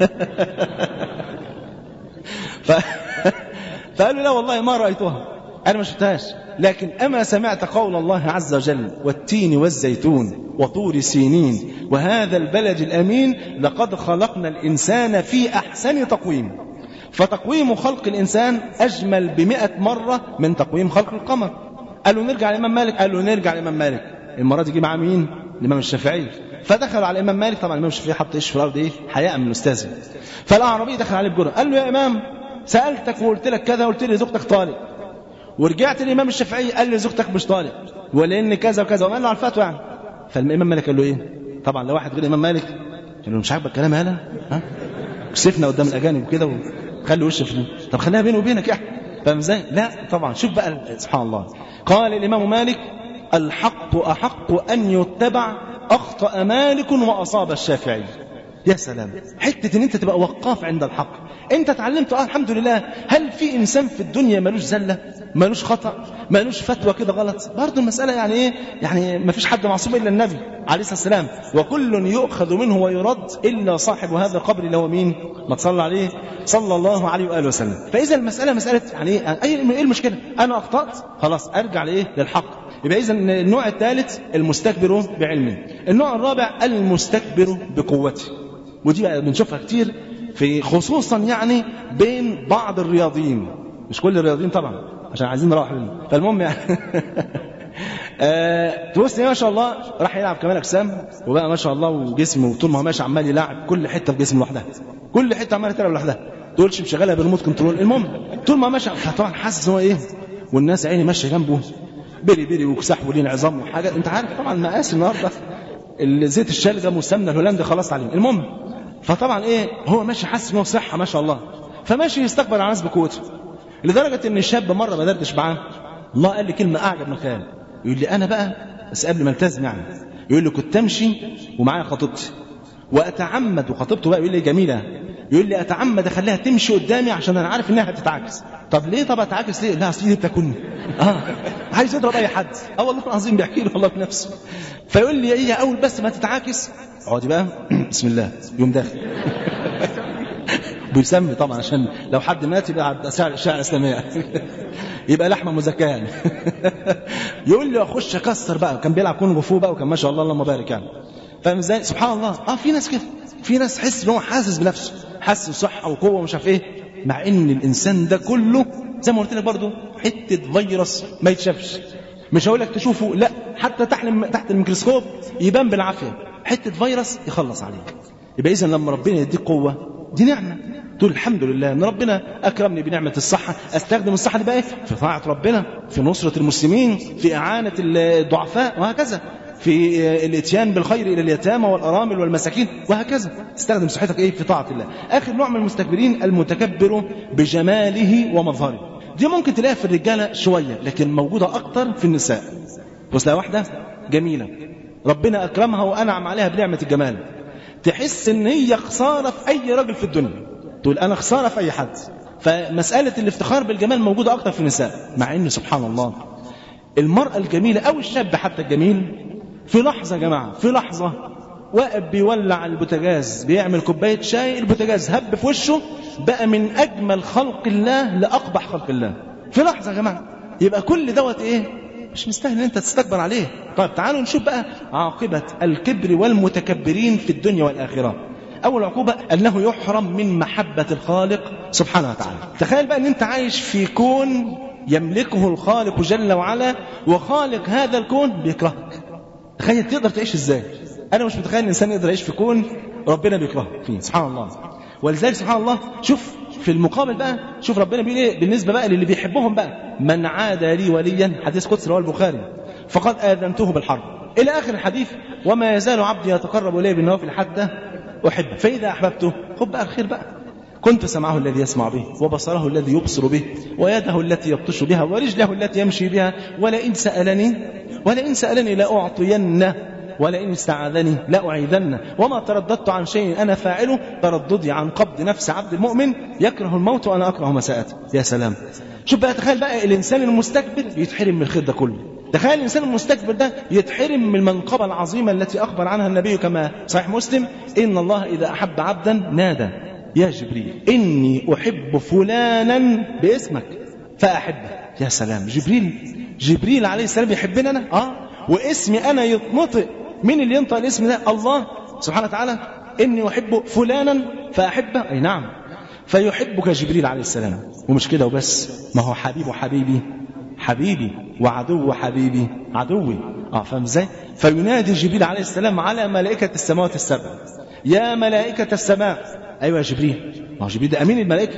Speaker 2: ف... فقال له لا والله ما رايتها انا ما شفتهاش لكن أما سمعت قول الله عز وجل والتين والزيتون وطور سينين وهذا البلد الأمين لقد خلقنا الإنسان في أحسن تقويم فتقويم خلق الإنسان أجمل بمئة مرة من تقويم خلق القمر قالوا نرجع الإمام مالك قالوا نرجع الإمام مالك المرة دي جه مع مين الإمام الشافعي فدخلوا على الإمام مالك طبعا الإمام الشافعي حط إيش في الأرض إيه حياء من الأستاذ فالأعرابي دخل عليه بجرأة قال له يا إمام
Speaker 5: سالتك وقلت لك كذا قلت لي زوجتك طالق ورجعت الامام الشافعي قال لي زوجتك مش طالق ولان كذا وكذا وقال له على الفتوى يعني فالامام مالك قال له ايه طبعا لو واحد غير الامام مالك قال له مش عاجبك الكلام هلا ها كسفنا قدام الاجانب وكده وخلي وشك في طب خليها بيني وبينك يا احمد فاهم ازاي لا طبعا شوف بقى سبحان الله قال الامام مالك الحق احق ان يتبع اخطا مالك واصاب الشافعي يا سلام حته ان انت تبقى وقاف عند الحق انت اتعلمت اه الحمد لله هل في انسان في الدنيا ملوش زله ملوش خطا ملوش فتوى كده غلط برضه المساله يعني ايه يعني ما فيش حد معصوم الا النبي عليه الصلاه والسلام وكل يؤخذ منه ويرد الا صاحب هذا القبر اللي هو مين ما تصلى عليه صلى الله عليه واله وسلم فاذا المساله مساله يعني ايه ايه المشكله انا اخطات خلاص ارجع لايه للحق يبقى اذا النوع الثالث المستكبر بعلمه النوع الرابع المستكبر بقوته ودي بقى بنشوفها كتير في خصوصا يعني بين بعض الرياضيين مش كل الرياضيين طبعا عشان عايزين نروح لنا فالمهم يعني آه تبص ما شاء الله راح يلعب كمال اجسام وبقى ما شاء الله وجسمه وطول ما هو ماشي عمال يلعب كل حته في جسمه لوحدها كل حته عماله تلعب لوحدها تقولش مشغلها بالريموت كنترول المهم طول ما ماشي طبعا حاسس ان هو ايه والناس عيني ماشيه جنبه بيري بيري وكسح ولين عظام وحاجه انت عارف طبعا مقاس النهارده زيت الشلجم والسمنه الهولندي خلاص عليهم المهم فطبعا ايه هو ماشي حاسس ان هو صحه ما شاء الله فماشي يستقبل على الناس بقوته لدرجه ان الشاب مره بدردش معاه الله قال لي كلمه اعجب من الخيال يقول لي انا بقى بس قبل ما التزم يعني يقول لي كنت امشي ومعايا خطيبتي واتعمد وخطيبته بقى يقول لي جميله يقول لي اتعمد اخليها تمشي قدامي عشان انا عارف انها هتتعكس طب ليه طب اتعكس ليه لا اصل دي بتاكلني اه عايز يضرب اي حد اه والله العظيم بيحكي له والله بنفسه فيقول لي هي اول بس ما تتعاكس اقعدي بقى بسم الله يوم داخل بيسمي طبعا عشان لو حد مات يبقى شعر الشعر الاسلاميه يبقى لحمه مزكاه يعني يقول لي اخش اكسر بقى كان بيلعب كونغ فو بقى وكان ما شاء الله اللهم بارك يعني فاهم ازاي سبحان الله اه في ناس كده في ناس حس ان هو حاسس بنفسه حاسس بصحه وقوه ومش عارف ايه مع ان الانسان ده كله زي ما قلت لك برضه حته فيروس ما يتشافش مش هقول لك تشوفه لا حتى تحت تحت الميكروسكوب يبان بالعافيه حته فيروس يخلص عليك يبقى اذا لما ربنا يديك قوه دي نعمه تقول الحمد لله ان ربنا اكرمني بنعمه الصحه استخدم الصحه دي بقى ايه في طاعه ربنا في نصره المسلمين في اعانه الضعفاء وهكذا في الاتيان بالخير الى اليتامى والارامل والمساكين وهكذا تستخدم صحتك ايه في طاعه الله اخر نوع من المستكبرين المتكبر بجماله ومظهره دي ممكن تلاقيها في الرجاله شويه لكن موجوده اكتر في النساء بص واحده جميله ربنا اكرمها وانعم عليها بنعمه الجمال تحس ان هي خساره في اي راجل في الدنيا تقول انا خساره في اي حد فمساله الافتخار بالجمال موجوده اكتر في النساء مع ان سبحان الله المراه الجميله او الشاب حتى الجميل في لحظه يا جماعه في لحظه واقف بيولع البوتاجاز بيعمل كوبايه شاي البوتاجاز هب في وشه بقى من اجمل خلق الله لاقبح خلق الله في لحظه يا جماعه يبقى كل دوت ايه مش مستاهل ان انت تستكبر عليه طيب تعالوا نشوف بقى عاقبه الكبر والمتكبرين في الدنيا والاخره اول عقوبه انه يحرم من محبه الخالق سبحانه وتعالى تخيل بقى ان انت عايش في كون يملكه الخالق جل وعلا وخالق هذا الكون بيكرهك تخيل تقدر تعيش ازاي انا مش متخيل الانسان يقدر يعيش في كون ربنا بيكرهه فيه سبحان الله ولذلك سبحان الله شوف في المقابل بقى شوف ربنا بيقول ايه بالنسبه بقى للي بيحبهم بقى من عادى لي وليا حديث قدس رواه البخاري فقد اذنته بالحرب الى اخر الحديث وما يزال عبدي يتقرب الي بالنوافل حتى احبه فاذا احببته خد بقى الخير بقى كنت سمعه الذي يسمع به وبصره الذي يبصر به ويده التي يبطش بها ورجله التي يمشي بها ولئن سألني ولئن سألني لأعطينه ولئن استعاذني لأعيذنه وما ترددت عن شيء أنا فاعله ترددي عن قبض نفس عبد المؤمن يكره الموت وأنا أكره مساءته يا سلام شوف بقى تخيل بقى الإنسان المستكبر يتحرم من الخير ده كله تخيل الإنسان المستكبر ده يتحرم من المنقبة العظيمة التي أخبر عنها النبي كما صحيح مسلم إن الله إذا أحب عبدا نادى يا جبريل إني أحب فلانا باسمك فأحبه يا سلام جبريل جبريل عليه السلام يحبني أنا آه واسمي أنا يتنطق مين اللي ينطق الاسم ده الله سبحانه وتعالى إني أحب فلانا فأحبه أي نعم فيحبك جبريل عليه السلام ومش كده وبس ما هو حبيب حبيبي حبيبي وعدو حبيبي عدوي اه فاهم ازاي فينادي جبريل عليه السلام على ملائكة السماوات السبع يا ملائكة السماء ايوه يا جبريل ما هو جبريل ده امين الملائكة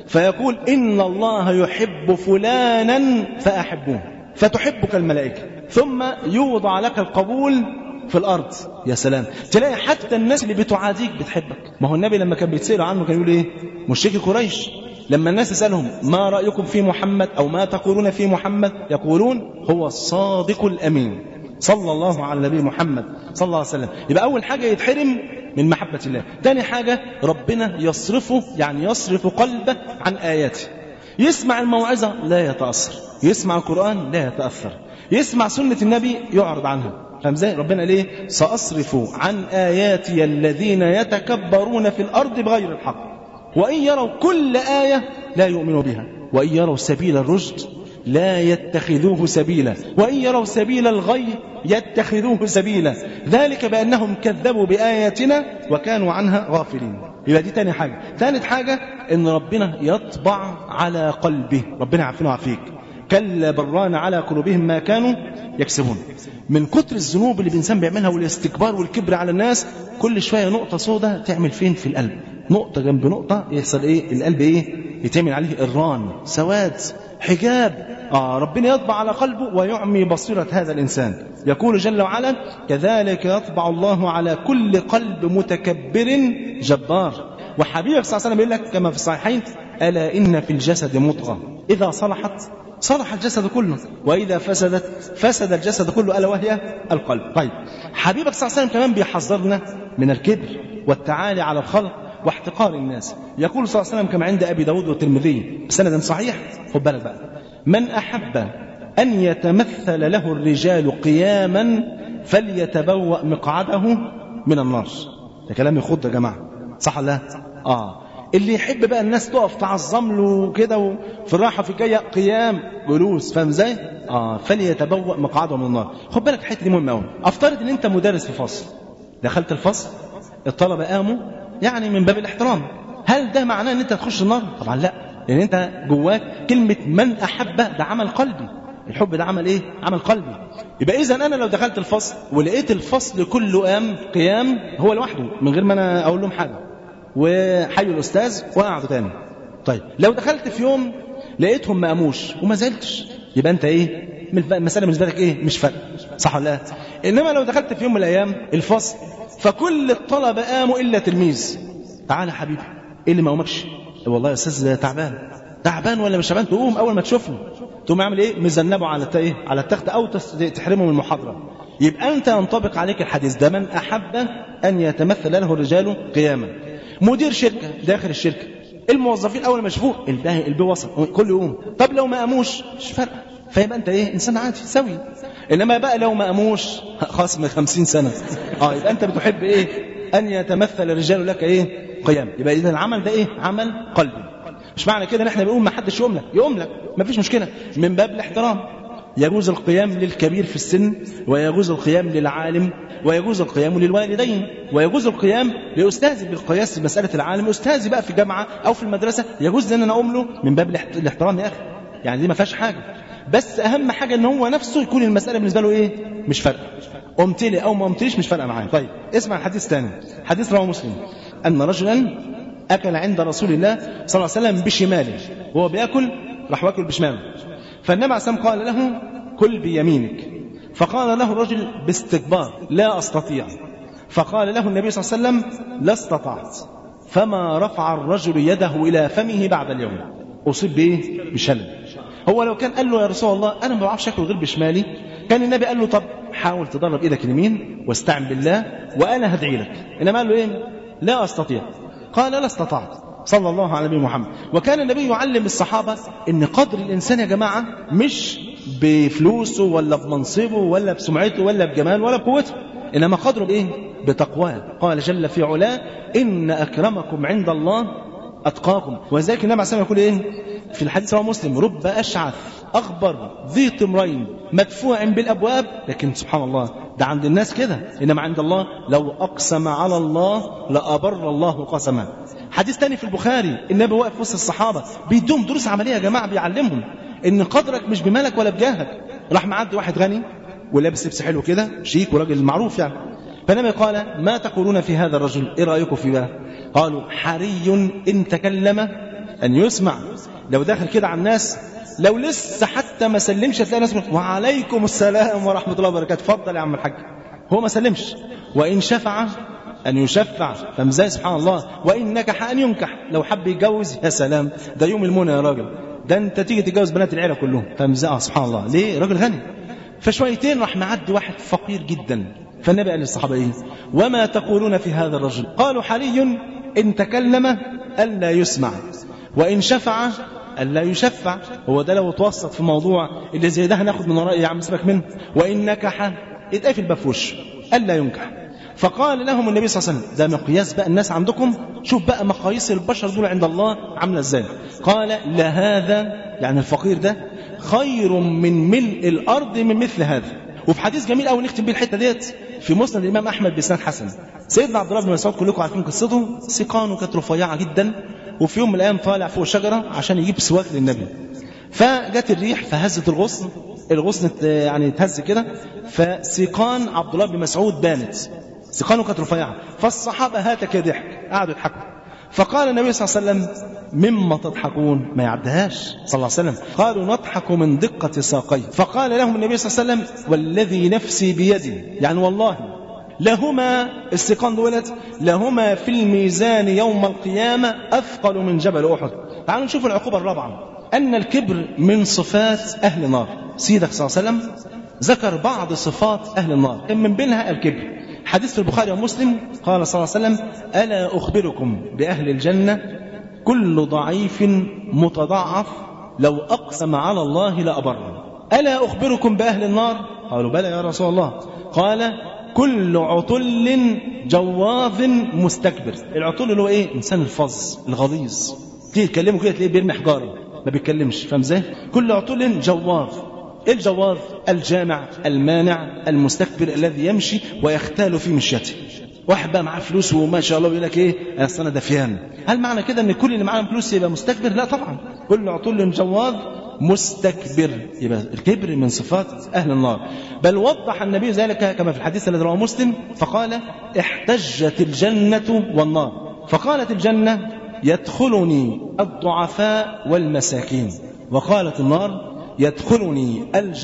Speaker 5: فيقول إن الله يحب فلانا فأحبوه فتحبك الملائكة ثم يوضع لك القبول في الأرض يا سلام تلاقي حتى الناس اللي بتعاديك بتحبك ما هو النبي لما كان بيتسألوا عنه كان يقول إيه مشركي قريش لما الناس يسألهم ما رأيكم في محمد أو ما تقولون في محمد يقولون هو الصادق الأمين صلى الله على النبي محمد صلى الله عليه وسلم يبقى أول حاجة يتحرم من محبة الله تاني حاجة ربنا يصرفه يعني يصرف قلبه عن آياته يسمع الموعظة لا يتأثر يسمع القرآن لا يتأثر يسمع سنة النبي يعرض عنها فاهم ازاي ربنا ليه سأصرف عن آياتي الذين يتكبرون في الأرض بغير الحق وإن يروا كل آية لا يؤمنوا بها وإن يروا سبيل الرشد لا يتخذوه سبيلا وإن يروا سبيل الغي يتخذوه سبيلا ذلك بأنهم كذبوا بآياتنا وكانوا عنها غافلين يبقى دي تاني حاجة ثالث حاجة ان ربنا يطبع على قلبه ربنا عارفينه وعافيك كلا بران على قلوبهم ما كانوا يكسبون من كتر الذنوب اللي الانسان بيعملها والاستكبار والكبر على الناس كل شويه نقطه سوداء تعمل فين في القلب نقطه جنب نقطه يحصل ايه القلب ايه يتعمل عليه الران سواد حجاب آه ربنا يطبع على قلبه ويعمي بصيرة هذا الإنسان يقول جل وعلا كذلك يطبع الله على كل قلب متكبر جبار وحبيبك صلى الله عليه وسلم يقول لك كما في الصحيحين ألا إن في الجسد مضغة إذا صلحت صلح الجسد كله وإذا فسدت فسد الجسد كله ألا وهي القلب طيب حبيبك صلى الله عليه وسلم كمان بيحذرنا من الكبر والتعالي على الخلق واحتقار الناس يقول صلى الله عليه وسلم كما عند أبي داود والترمذي بسند صحيح خد بالك بقى من أحب أن يتمثل له الرجال قياما فليتبوأ مقعده من النار ده كلام يخض يا جماعة صح ولا لا؟ آه اللي يحب بقى الناس تقف تعظم له كده وفي الراحة في الجاية قيام جلوس فاهم ازاي؟ اه فليتبوأ مقعده من النار خد بالك الحته دي مهمه قوي افترض ان انت مدرس في فصل دخلت الفصل الطلبه قاموا يعني من باب الاحترام هل ده معناه ان انت تخش النار طبعا لا لان انت جواك كلمه من احب ده عمل قلبي الحب ده عمل ايه عمل قلبي يبقى اذا انا لو دخلت الفصل ولقيت الفصل كله قام قيام هو لوحده من غير ما انا اقول لهم حاجه وحيوا الاستاذ وقعدوا تاني طيب لو دخلت في يوم لقيتهم ما قاموش وما زلتش يبقى انت ايه المساله بالنسبه لك ايه مش فارقه صح ولا لا انما لو دخلت في يوم من الايام الفصل فكل الطلبه قاموا الا تلميذ تعالى حبيبي ايه اللي ما قامكش والله يا استاذ تعبان تعبان ولا مش تعبان تقوم اول ما تشوفه تقوم عامل ايه مزنبه على ايه على التخت او تحرمه من المحاضره يبقى انت ينطبق عليك الحديث ده من احب ان يتمثل له الرجال قياما مدير شركه داخل الشركه الموظفين اول ما يشوفوه الباهي البي وصل كل يوم طب لو ما قاموش مش فارقه فيبقى انت ايه انسان عادي سوي انما بقى لو ما قاموش خصم 50 سنه اه يبقى انت بتحب ايه ان يتمثل الرجال لك ايه قيام يبقى اذا العمل ده ايه عمل قلبي مش معنى كده ان احنا بنقول ما حدش يقوم لك يقوم لك ما فيش مشكله من باب الاحترام يجوز القيام للكبير في السن ويجوز القيام للعالم ويجوز القيام للوالدين ويجوز القيام لاستاذي بالقياس في مساله العالم استاذي بقى في الجامعه او في المدرسه يجوز ان انا اقوم له من باب الاحترام يا اخي يعني دي ما فيهاش حاجه بس اهم حاجه ان هو نفسه يكون المساله بالنسبه له ايه مش فارقه قمت لي او ما قمتليش مش فارقه معايا طيب اسمع الحديث الثاني حديث رواه مسلم ان رجلا اكل عند رسول الله صلى الله عليه وسلم بشماله وهو بياكل راح واكل بشماله فالنبي عليه الصلاه قال له كل بيمينك فقال له الرجل باستكبار لا استطيع فقال له النبي صلى الله عليه وسلم لا استطعت فما رفع الرجل يده الى فمه بعد اليوم اصيب بايه بشلل هو لو كان قال له يا رسول الله انا ما بعرفش اكل غير بشمالي كان النبي قال له طب حاول تدرب ايدك اليمين واستعن بالله وانا هدعي لك انما قال له ايه لا استطيع قال لا استطعت صلى الله على نبينا محمد وكان النبي يعلم الصحابة ان قدر الانسان يا جماعة مش بفلوسه ولا بمنصبه ولا بسمعته ولا بجمال ولا بقوته انما قدره بايه بتقواه قال جل في علاه ان اكرمكم عند الله اتقاكم وذلك النبي عليه الصلاه يقول ايه في الحديث رواه مسلم رب اشعث اخبر ذي طمرين مدفوع بالابواب لكن سبحان الله ده عند الناس كده انما عند الله لو اقسم على الله لابر الله قسما حديث تاني في البخاري النبي واقف وسط الصحابه بيدوم دروس عمليه يا جماعه بيعلمهم ان قدرك مش بمالك ولا بجاهك راح معدي واحد غني ولابس لبس حلو كده شيك وراجل معروف يعني فالنبي قال ما تقولون في هذا الرجل ايه رايكم فيه بقى قالوا حري ان تكلم أن يسمع لو داخل كده على الناس لو لسه حتى ما سلمش تلاقي ناس بتقول وعليكم السلام ورحمة الله وبركاته اتفضل يا عم الحاج هو ما سلمش وإن شفع أن يشفع فمزاي سبحان الله وإن نكح أن ينكح لو حب يتجوز يا سلام ده يوم المنى يا راجل ده أنت تيجي تتجوز بنات العيلة كلهم فمزاي سبحان الله ليه راجل غني فشويتين راح معدي واحد فقير جدا فالنبي قال للصحابة إيه وما تقولون في هذا الرجل قالوا حري إن تكلم ألا يسمع وإن شفع ألا يشفع هو ده لو توسط في موضوع اللي زي ده هناخد من ورائي يا عم سيبك منه وإن نكح يتقفل بفوش ألا ينكح فقال لهم النبي صلى الله عليه وسلم ده مقياس بقى الناس عندكم شوف بقى مقاييس البشر دول عند الله عاملة ازاي قال لهذا يعني الفقير ده خير من ملء الأرض من مثل هذا وفي حديث جميل قوي نختم بيه الحته ديت في مسند الامام احمد باسناد حسن سيدنا عبد الله بن مسعود كلكم عارفين قصته سيقانه كانت رفيعه جدا وفي يوم من الايام طالع فوق شجره عشان يجيب سواك للنبي فجت الريح فهزت الغصن الغصن يعني اتهز كده فسيقان عبد الله بن مسعود بانت سيقانه كانت رفيعه فالصحابه هاتك يا ضحك قعدوا يضحكوا فقال النبي صلى الله عليه وسلم مما تضحكون ما يعدهاش صلى الله عليه وسلم قالوا نضحك من دقة ساقيه فقال لهم النبي صلى الله عليه وسلم والذي نفسي بيدي يعني والله لهما السقان دولت لهما في الميزان يوم القيامة أثقل من جبل أحد تعالوا نشوف العقوبة الرابعة أن الكبر من صفات أهل النار سيدك صلى الله عليه وسلم ذكر بعض صفات أهل النار كان من بينها الكبر حديث في البخاري ومسلم قال صلى الله عليه وسلم ألا أخبركم بأهل الجنة كل ضعيف متضعف لو أقسم على الله لأبر ألا أخبركم بأهل النار قالوا بلى يا رسول الله قال كل عطل جواظ مستكبر العطل اللي هو ايه انسان الفظ الغليظ تيجي تكلمه كده تلاقيه بيرمي حجاره ما بيتكلمش فاهم ازاي كل عطل جواظ الجواظ الجامع المانع المستكبر الذي يمشي ويختال في مشيته واحد بقى معاه فلوس وما شاء الله بيقول لك ايه اصل انا دفيان هل معنى كده ان كل اللي معاه فلوس يبقى مستكبر لا طبعا كل عطل جواظ مستكبر يبقى الكبر من صفات اهل النار بل وضح النبي ذلك كما في الحديث الذي رواه مسلم فقال احتجت الجنه والنار فقالت الجنه يدخلني الضعفاء والمساكين وقالت النار يدخلني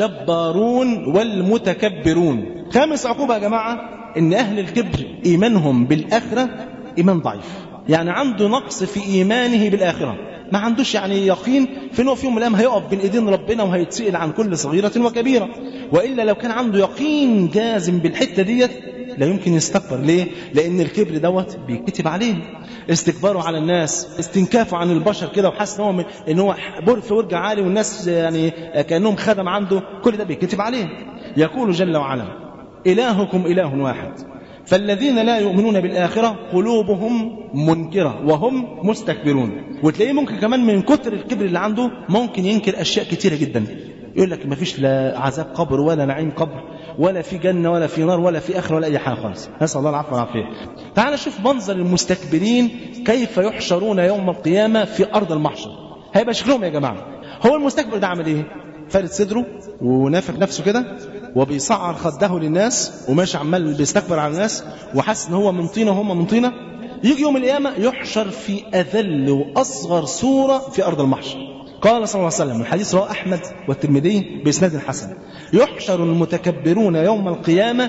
Speaker 5: الجبارون والمتكبرون خامس عقوبة يا جماعة ان اهل الكبر ايمانهم بالاخرة ايمان ضعيف يعني عنده نقص في ايمانه بالاخرة ما عندوش يعني يقين في انه في يوم من الايام هيقف بين ايدين ربنا وهيتسال عن كل صغيره وكبيره والا لو كان عنده يقين جازم بالحته ديت لا يمكن يستكبر ليه لان الكبر دوت بيكتب عليه استكباره على الناس استنكافه عن البشر كده وحاسس ان هو ان هو بر في ورج عالي والناس يعني كانهم خدم عنده كل ده بيكتب عليه يقول جل وعلا الهكم اله واحد فالذين لا يؤمنون بالآخرة قلوبهم منكرة وهم مستكبرون وتلاقيه ممكن كمان من كتر الكبر اللي عنده ممكن ينكر أشياء كتيرة جدا يقول لك ما فيش لا عذاب قبر ولا نعيم قبر ولا في جنة ولا في نار ولا في آخرة ولا أي حاجة خالص نسأل الله العفو والعافية تعال نشوف منظر المستكبرين كيف يحشرون يوم القيامة في أرض المحشر هيبقى شكلهم يا جماعة هو المستكبر ده عمل إيه فارد صدره ونافخ نفسه كده وبيصعر خده للناس وماشي عمال بيستكبر على الناس وحاسس ان هو من طينه وهم من طينه يجي يوم القيامه يحشر في اذل واصغر صوره في ارض المحشر قال صلى الله عليه وسلم الحديث رواه احمد والترمذي باسناد حسن يحشر المتكبرون يوم القيامه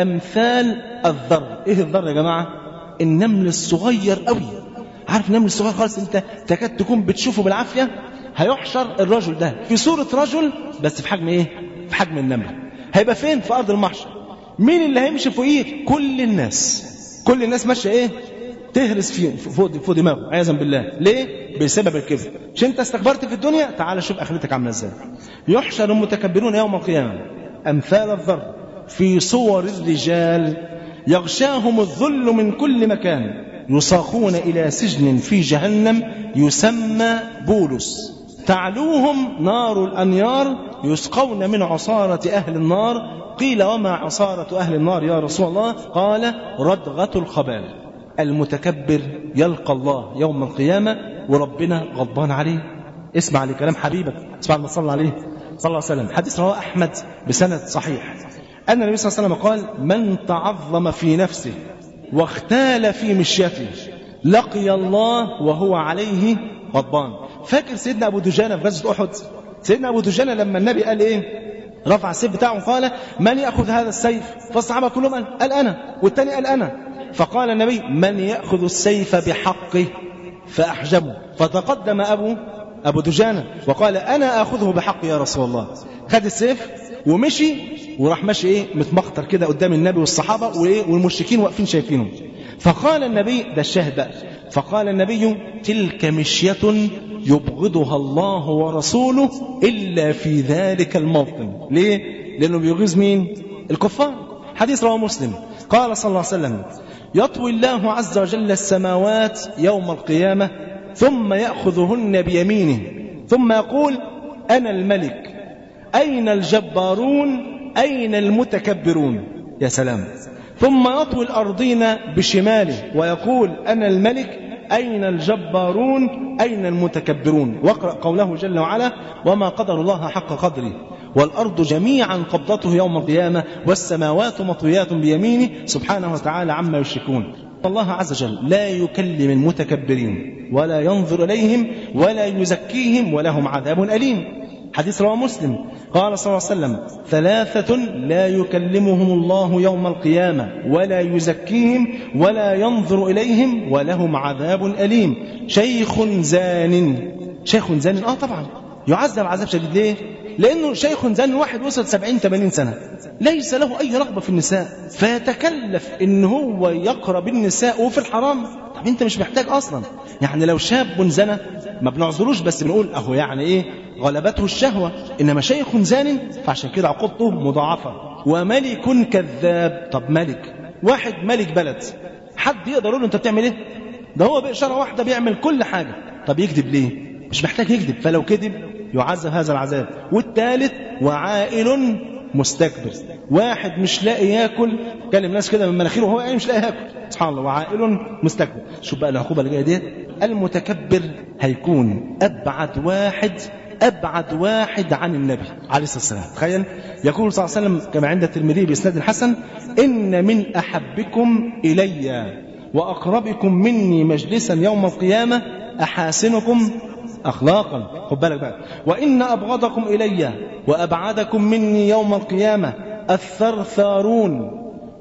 Speaker 5: امثال الذر ايه الذر يا جماعه النمل الصغير قوي عارف النمل الصغير خالص انت تكاد تكون بتشوفه بالعافيه هيحشر الرجل ده في صوره رجل بس في حجم ايه في حجم النمله هيبقى فين في ارض المحشر مين اللي هيمشي فوقيه كل الناس كل الناس ماشيه ايه تهرس فيه فوق فوق دماغه عياذا بالله ليه بسبب الكبر مش انت استكبرت في الدنيا تعال شوف اخرتك عامله ازاي يحشر المتكبرون يوم القيامه امثال الذر في صور الرجال يغشاهم الذل من كل مكان يساقون الى سجن في جهنم يسمى بولس تعلوهم نار الانيار يسقون من عصارة أهل النار قيل وما عصارة أهل النار يا رسول الله قال ردغة الخبال المتكبر يلقى الله يوم القيامة وربنا غضبان عليه اسمع لكلام حبيبك اسمع ما صلى عليه صلى الله عليه وسلم حديث رواه أحمد بسند صحيح أن النبي صلى الله عليه وسلم قال من تعظم في نفسه واختال في مشيته لقي الله وهو عليه غضبان فاكر سيدنا ابو دجانه في غزوه احد سيدنا ابو دجانه لما النبي قال ايه رفع السيف بتاعه قال من ياخذ هذا السيف فالصحابه كلهم قال, قال انا والثاني قال انا فقال النبي من ياخذ السيف بحقه فاحجمه فتقدم ابو ابو دجانه وقال انا اخذه بحقي يا رسول الله خد السيف ومشي وراح ماشي ايه متمخطر كده قدام النبي والصحابه وايه والمشركين واقفين شايفينه فقال النبي ده الشاهد بقى فقال النبي تلك مشية يبغضها الله ورسوله إلا في ذلك الموطن ليه؟ لأنه بيغيظ مين؟ الكفار حديث رواه مسلم قال صلى الله عليه وسلم يطوي الله عز وجل السماوات يوم القيامة ثم يأخذهن بيمينه ثم يقول أنا الملك أين الجبارون أين المتكبرون يا سلام ثم يطوي الأرضين بشماله ويقول أنا الملك أين الجبارون أين المتكبرون واقرأ قوله جل وعلا وما قدر الله حق قدره والأرض جميعا قبضته يوم القيامة والسماوات مطويات بيمينه سبحانه وتعالى عما يشركون الله عز وجل لا يكلم المتكبرين ولا ينظر إليهم ولا يزكيهم ولهم عذاب أليم حديث رواه مسلم قال صلى الله عليه وسلم ثلاثة لا يكلمهم الله يوم القيامة ولا يزكيهم ولا ينظر إليهم ولهم عذاب أليم شيخ زان شيخ زان آه طبعا يعذب عذاب شديد ليه لأنه شيخ زان واحد وصل سبعين ثمانين سنة ليس له أي رغبة في النساء فيتكلف إن هو يقرب النساء وفي الحرام طب أنت مش محتاج أصلا يعني لو شاب زنى ما بنعذروش بس بنقول أهو يعني إيه غلبته الشهوة إنما شيخ زان فعشان كده عقوبته مضاعفة وملك كذاب طب ملك واحد ملك بلد حد يقدر يقول له أنت بتعمل إيه ده هو بإشارة واحدة بيعمل كل حاجة طب يكذب ليه مش محتاج يكذب فلو كذب يعذب هذا العذاب والثالث وعائل مستكبر واحد مش لاقي ياكل كلم ناس كده من مناخيره وهو يعني مش لاقي ياكل سبحان الله وعائل مستكبر شوف بقى العقوبه اللي جايه ديت المتكبر هيكون ابعد واحد ابعد واحد عن النبي عليه الصلاه والسلام تخيل يقول صلى الله عليه وسلم كما عند الترمذي باسناد الحسن ان من احبكم الي واقربكم مني مجلسا يوم القيامه احاسنكم أخلاقا خد بالك بقى وإن أبغضكم إلي وأبعدكم مني يوم القيامة الثرثارون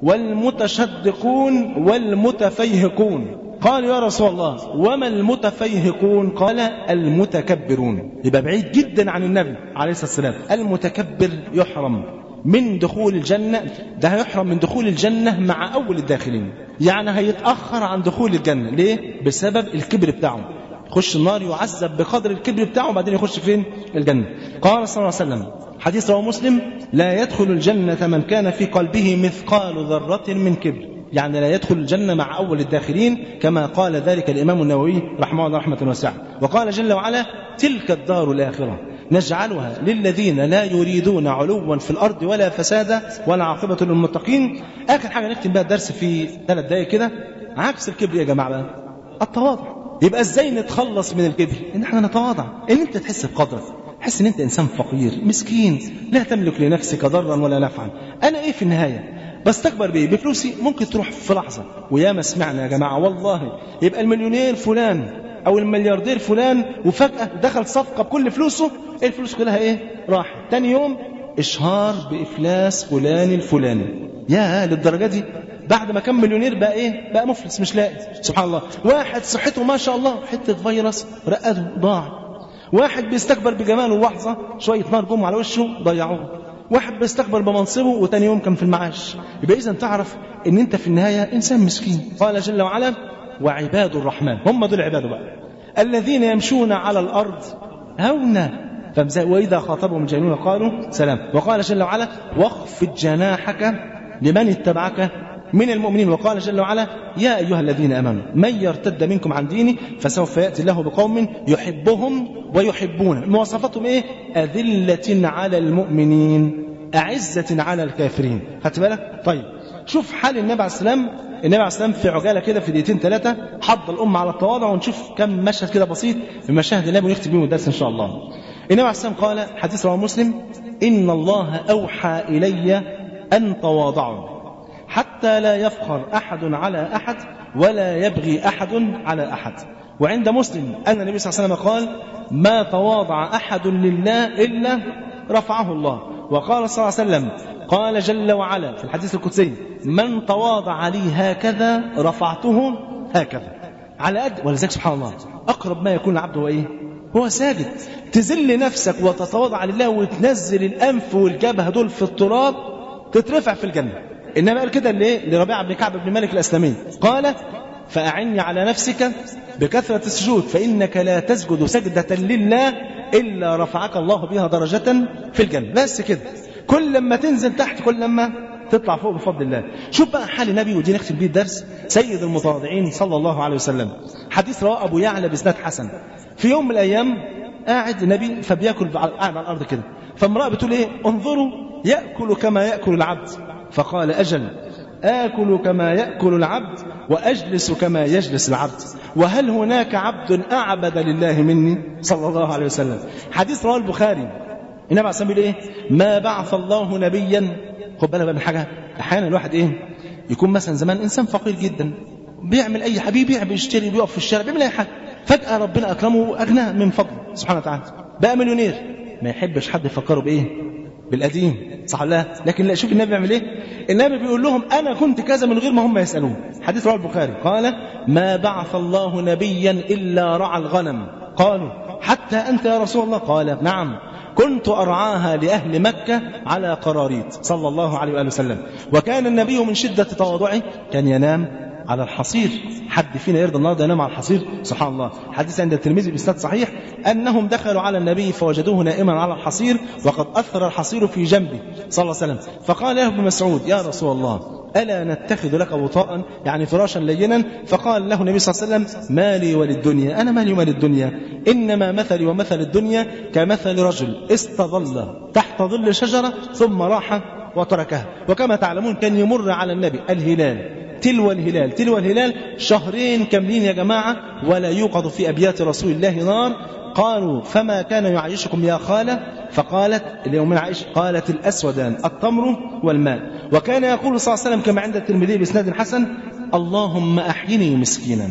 Speaker 5: والمتشدقون والمتفيهقون قال يا رسول الله وما المتفيهقون قال المتكبرون يبقى بعيد جدا عن النبي عليه الصلاة والسلام المتكبر يحرم من دخول الجنة ده هيحرم من دخول الجنة مع أول الداخلين يعني هيتأخر عن دخول الجنة ليه؟ بسبب الكبر بتاعه يخش النار يعذب بقدر الكبر بتاعه وبعدين يخش فين الجنة قال صلى الله عليه وسلم حديث رواه مسلم لا يدخل الجنة من كان في قلبه مثقال ذرة من كبر يعني لا يدخل الجنة مع أول الداخلين كما قال ذلك الإمام النووي رحمه الله رحمة واسعة وقال جل وعلا تلك الدار الآخرة نجعلها للذين لا يريدون علوا في الأرض ولا فسادا ولا عاقبة للمتقين آخر حاجة نختم بها الدرس في ثلاث دقائق كده عكس الكبر يا جماعة بقى التواضع يبقى ازاي نتخلص من الكبر ان احنا نتواضع ان انت تحس بقدرك تحس ان انت انسان فقير مسكين لا تملك لنفسك ضرا ولا نفعا انا ايه في النهايه بستكبر بايه بفلوسي ممكن تروح في لحظه وياما سمعنا يا جماعه والله يبقى المليونير فلان او الملياردير فلان وفجاه دخل صفقه بكل فلوسه الفلوس كلها ايه راح تاني يوم اشهار بافلاس فلان الفلاني يا للدرجه دي بعد ما كان مليونير بقى ايه بقى مفلس مش لاقي سبحان الله واحد صحته ما شاء الله حته فيروس رقده ضاع واحد بيستكبر بجماله لحظه شويه نار جم على وشه ضيعوه واحد بيستكبر بمنصبه وتاني يوم كان في المعاش يبقى اذا تعرف ان انت في النهايه انسان مسكين قال جل وعلا وعباد الرحمن هم دول عباده بقى الذين يمشون على الارض هونا واذا خاطبهم الجاهلون قالوا سلام وقال جل وعلا واخفض جناحك لمن اتبعك من المؤمنين وقال جل وعلا يا أيها الذين أمنوا من يرتد منكم عن دينه فسوف يأتي الله بقوم يحبهم ويحبون مواصفاتهم إيه أذلة على المؤمنين أعزة على الكافرين خدت بالك طيب شوف حال النبي عليه السلام النبي عليه السلام في عجالة كده في دقيقتين ثلاثة حض الأمة على التواضع ونشوف كم مشهد كده بسيط من مشاهد النبي ونختم بيهم الدرس إن شاء الله النبي عليه السلام قال حديث رواه مسلم إن الله أوحى إلي أن تواضعوا حتى لا يفخر أحد على أحد ولا يبغي أحد على أحد وعند مسلم أن النبي صلى الله عليه وسلم قال ما تواضع أحد لله إلا رفعه الله وقال صلى الله عليه وسلم قال جل وعلا في الحديث القدسي من تواضع لي هكذا رفعته هكذا على قد ولذلك سبحان الله أقرب ما يكون العبد هو إيه هو ساجد تذل نفسك وتتواضع لله وتنزل الأنف والجبهة دول في التراب تترفع في الجنة إنما قال كده ليه لربيعة بن كعب بن مالك الأسلمي قال فأعني على نفسك بكثرة السجود فإنك لا تسجد سجدة لله إلا رفعك الله بها درجة في الجنة بس كده كل لما تنزل تحت كل لما تطلع فوق بفضل الله شوف بقى حال النبي ودي نختم بيه الدرس سيد المتواضعين صلى الله عليه وسلم حديث رواه أبو يعلى بإسناد حسن في يوم من الأيام قاعد النبي فبياكل قاعد على الأرض كده فامرأة بتقول إيه انظروا يأكل كما يأكل العبد فقال أجل آكل كما يأكل العبد وأجلس كما يجلس العبد وهل هناك عبد أعبد لله مني صلى الله عليه وسلم حديث رواه البخاري النبي عليه الصلاة إيه ما بعث الله نبيا خد بالك من حاجة أحيانا الواحد إيه يكون مثلا زمان إنسان فقير جدا بيعمل أي حاجة بيبيع بيشتري بيقف في الشارع بيعمل أي حاجة فجأة ربنا أكرمه وأغناه من فضله سبحانه وتعالى بقى مليونير ما يحبش حد يفكره بإيه بالقديم صح ولا لكن لا شوف النبي بيعمل ايه النبي بيقول لهم انا كنت كذا من غير ما هم يسالون حديث رواه البخاري قال ما بعث الله نبيا الا رعى الغنم قالوا حتى انت يا رسول الله قال نعم كنت أرعاها لأهل مكة على قراريط صلى الله عليه وآله وسلم وكان النبي من شدة تواضعه كان ينام على الحصير حد فينا يرضى النهارده ينام على الحصير سبحان الله حديث عند الترمذي بإسناد صحيح أنهم دخلوا على النبي فوجدوه نائما على الحصير وقد أثر الحصير في جنبه صلى الله عليه وسلم فقال له ابن مسعود يا رسول الله ألا نتخذ لك وطاء يعني فراشا لينا فقال له النبي صلى الله عليه وسلم مالي وللدنيا أنا مالي وللدنيا إنما مثلي ومثل الدنيا كمثل رجل استظل تحت ظل شجرة ثم راح وتركها وكما تعلمون كان يمر على النبي الهلال تلو الهلال تلو الهلال شهرين كاملين يا جماعة ولا يوقظ في أبيات رسول الله نار قالوا فما كان يعيشكم يا خالة فقالت اليوم عائشة قالت الأسودان التمر والماء وكان يقول صلى الله عليه وسلم كما عند الترمذي بإسناد حسن اللهم أحيني مسكينا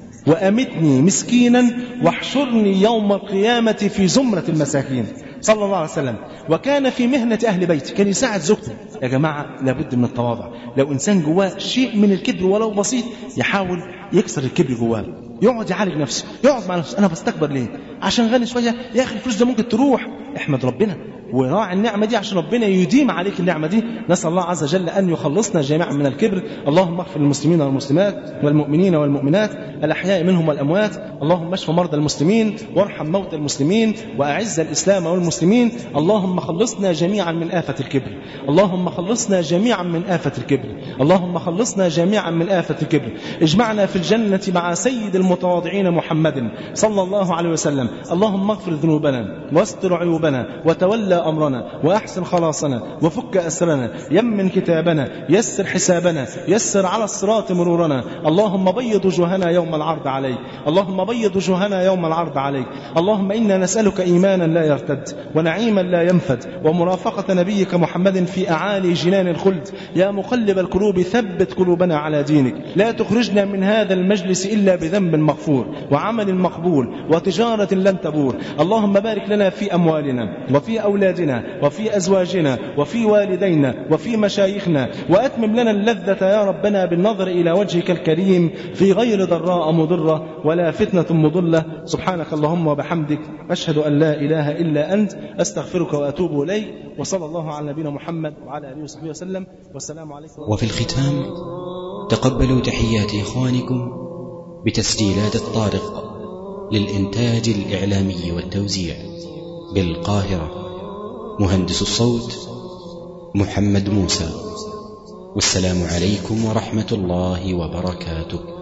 Speaker 5: وأمتني مسكينا واحشرني يوم القيامة في زمرة المساكين صلى الله عليه وسلم وكان في مهنة أهل بيته كان يساعد زوجته يا جماعة لابد من التواضع لو إنسان جواه شيء من الكبر ولو بسيط يحاول يكسر الكبر جواه يقعد يعالج نفسه يقعد مع نفسه أنا بستكبر ليه عشان غني شوية يا أخي الفلوس ده ممكن تروح احمد ربنا وراعي النعمة دي عشان ربنا يديم عليك النعمة دي نسأل الله عز وجل أن يخلصنا جميعا من الكبر اللهم اغفر للمسلمين والمسلمات والمؤمنين والمؤمنات الأحياء منهم والأموات اللهم اشف مرضى المسلمين وارحم موتى المسلمين وأعز الإسلام والمسلمين اللهم خلصنا جميعا من آفة الكبر اللهم خلصنا جميعا من آفة الكبر اللهم خلصنا جميعا من آفة الكبر اجمعنا في الجنة مع سيد المتواضعين محمد صلى الله عليه وسلم اللهم اغفر ذنوبنا واستر عيوبنا وتولى أمرنا وأحسن خلاصنا وفك أسرنا يمن كتابنا يسر حسابنا يسر على الصراط مرورنا اللهم بيض وجوهنا يوم العرض عليك اللهم بيض وجوهنا يوم العرض عليك اللهم إنا نسألك إيمانا لا يرتد ونعيما لا ينفد ومرافقة نبيك محمد في أعالي جنان الخلد يا مقلب القلوب ثبت قلوبنا على دينك لا تخرجنا من هذا المجلس إلا بذنب مغفور وعمل مقبول وتجارة لن تبور اللهم بارك لنا في أموالنا وفي أولادنا وفي أزواجنا وفي والدينا وفي مشايخنا وأتمم لنا اللذة يا ربنا بالنظر إلى وجهك الكريم في غير ضراء مضرة ولا فتنة مضلة سبحانك اللهم وبحمدك أشهد أن لا إله إلا أنت أستغفرك وأتوب إليك وصلى الله على نبينا محمد وعلى آله وصحبه وسلم والسلام عليكم
Speaker 1: وفي الختام تقبلوا تحيات إخوانكم بتسجيلات الطارق للإنتاج الإعلامي والتوزيع بالقاهرة مهندس الصوت محمد موسى والسلام عليكم ورحمة الله وبركاته